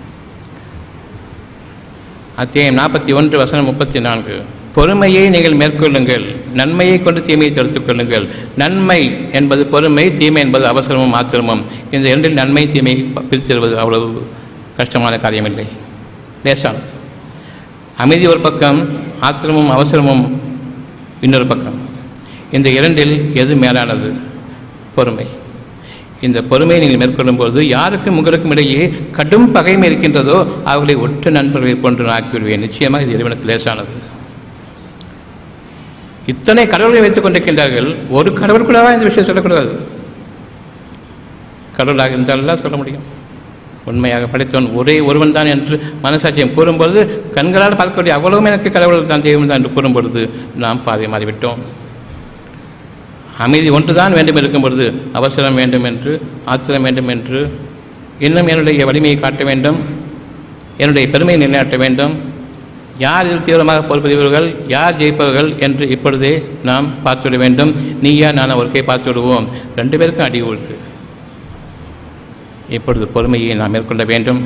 அத்தியாயம் நாற்பத்தி ஒன்று வசனம் முப்பத்தி நான்கு பொறுமையை நீங்கள் மேற்கொள்ளுங்கள் நன்மையை கொண்டு தீமையை தடுத்துக் கொள்ளுங்கள் நன்மை என்பது பொறுமை தீமை என்பது அவசரமும் ஆத்திரமும் இந்த இரண்டில் நன்மை தீமையை ப- பிரித்திடுவது அவ்வளவு கஷ்டமான காரியமில்லை லேசானது அமைதி ஒரு பக்கம் ஆத்திரமும் அவசரமும் இன்னொரு பக்கம் இந்த இரண்டில் எது மேலானது பொறுமை இந்த பொறுமையை நீங்கள் மேற்கொள்ளும்போது யாருக்கும் உங்களுக்கும் இடையே கடும் பகைமை இருக்கின்றதோ அவர்களை ஒற்ற நண்பர்களை போன்று நான் ஆக்கிவிடுவேன் நிச்சயமாக இது இறைவனுக்கு லேசானது இத்தனை கடவுளை வைத்துக் கொண்டிருக்கின்றார்கள் ஒரு கடவுள் கூடவா இந்த விஷயம் சொல்லக்கூடாது கடவுளாக இருந்தாலும் சொல்ல முடியும் உண்மையாக படைத்தவன் ஒரே ஒருவன் தான் என்று மனசாட்சியம் கூறும்பொழுது கண்களால் பார்க்கக்கூடிய அவ்வளவும் எனக்கு கடவுள் தான் தெய்வம் தான் என்று கூறும்பொழுது நாம் பாதை மாறிவிட்டோம் அமைதி ஒன்றுதான் வேண்டும் இருக்கும் பொழுது அவசரம் வேண்டும் என்று ஆத்திரம் வேண்டும் என்று இன்னும் என்னுடைய வலிமையை காட்ட வேண்டும் என்னுடைய பெருமையை நிலைநாட்ட வேண்டும் யார் இதில் தீவிரமாக பொறுப்புரியவர்கள் யார் ஜெயிப்பவர்கள் என்று இப்பொழுதே நாம் பார்த்துவிட வேண்டும் நீயா நான் ஒரு கை பார்த்து விடுவோம் ரெண்டு பேருக்கும் அடி உழுது இப்பொழுது பொறுமையை நாம் மேற்கொள்ள வேண்டும்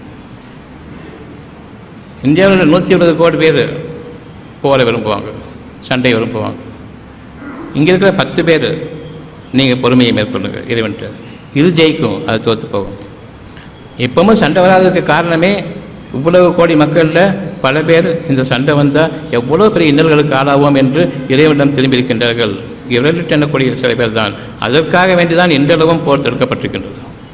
இந்தியாவில் நூற்றி இருபது கோடி பேர் போர விரும்புவாங்க சண்டை விரும்புவாங்க இங்கே இருக்கிற பத்து பேர் நீங்கள் பொறுமையை மேற்கொள்ளுங்க இறைவன்ட்டு இது ஜெயிக்கும் அது தோற்று போகும் இப்பவும் சண்டை வராததுக்கு காரணமே இவ்வளவு கோடி மக்களில் பல பேர் இந்த சண்டை வந்தால் எவ்வளோ பெரிய இன்னல்களுக்கு ஆளாவோம் என்று இறைவனிடம் திரும்பியிருக்கின்றார்கள் இவர்களிட்டு எண்ணக்கூடிய சில பேர் தான் அதற்காக வேண்டிதான் இன்றளவும் போர் தடுக்கப்பட்டிருக்கின்றது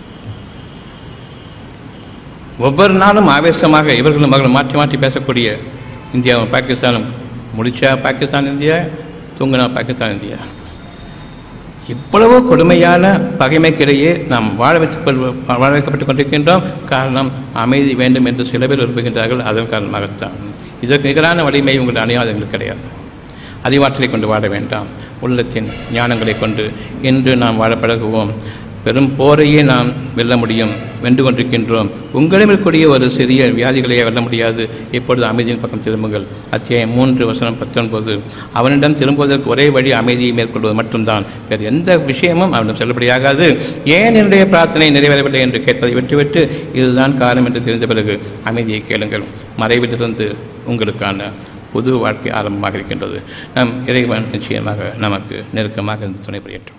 ஒவ்வொரு நாளும் ஆவேசமாக இவர்களும் அவர்களும் மாற்றி மாற்றி பேசக்கூடிய இந்தியாவும் பாகிஸ்தானும் முடிச்சா பாகிஸ்தான் இந்தியா தூங்கினா பாகிஸ்தான் இந்தியா இவ்வளவு கொடுமையான பகைமைக்கிடையே நாம் வாழ வைத்து வாழ வைக்கப்பட்டு கொண்டிருக்கின்றோம் காரணம் அமைதி வேண்டும் என்று சில பேர் விரும்புகின்றார்கள் அதன் காரணமாகத்தான் இதற்கு நிகரான வலிமை உங்கள் அணியாதங்களுக்கு கிடையாது அறிவாற்றலை கொண்டு வாழ வேண்டாம் உள்ளத்தின் ஞானங்களை கொண்டு இன்று நாம் வாழ பழகுவோம் பெரும் போரையே நாம் வெல்ல முடியும் வென்று கொண்டிருக்கின்றோம் உங்களிடம் இருக்கக்கூடிய ஒரு சிறிய வியாதிகளையே வெல்ல முடியாது இப்பொழுது அமைதியின் பக்கம் திரும்புங்கள் அத்தியாயம் மூன்று வசனம் பத்தொன்பது அவனிடம் திரும்புவதற்கு ஒரே வழி அமைதியை மேற்கொள்வது மட்டும்தான் வேறு எந்த விஷயமும் அவனிடம் செல்லுபடியாகாது ஏன் என்னுடைய பிரார்த்தனை நிறைவேறவில்லை என்று கேட்பதை விட்டுவிட்டு இதுதான் காரணம் என்று தெரிந்த பிறகு அமைதியை கேளுங்கள் மறைவிலிருந்து உங்களுக்கான புது வாழ்க்கை ஆரம்பமாக இருக்கின்றது நம் இறைவன் நிச்சயமாக நமக்கு நெருக்கமாக இருந்து துணை புரியட்டும்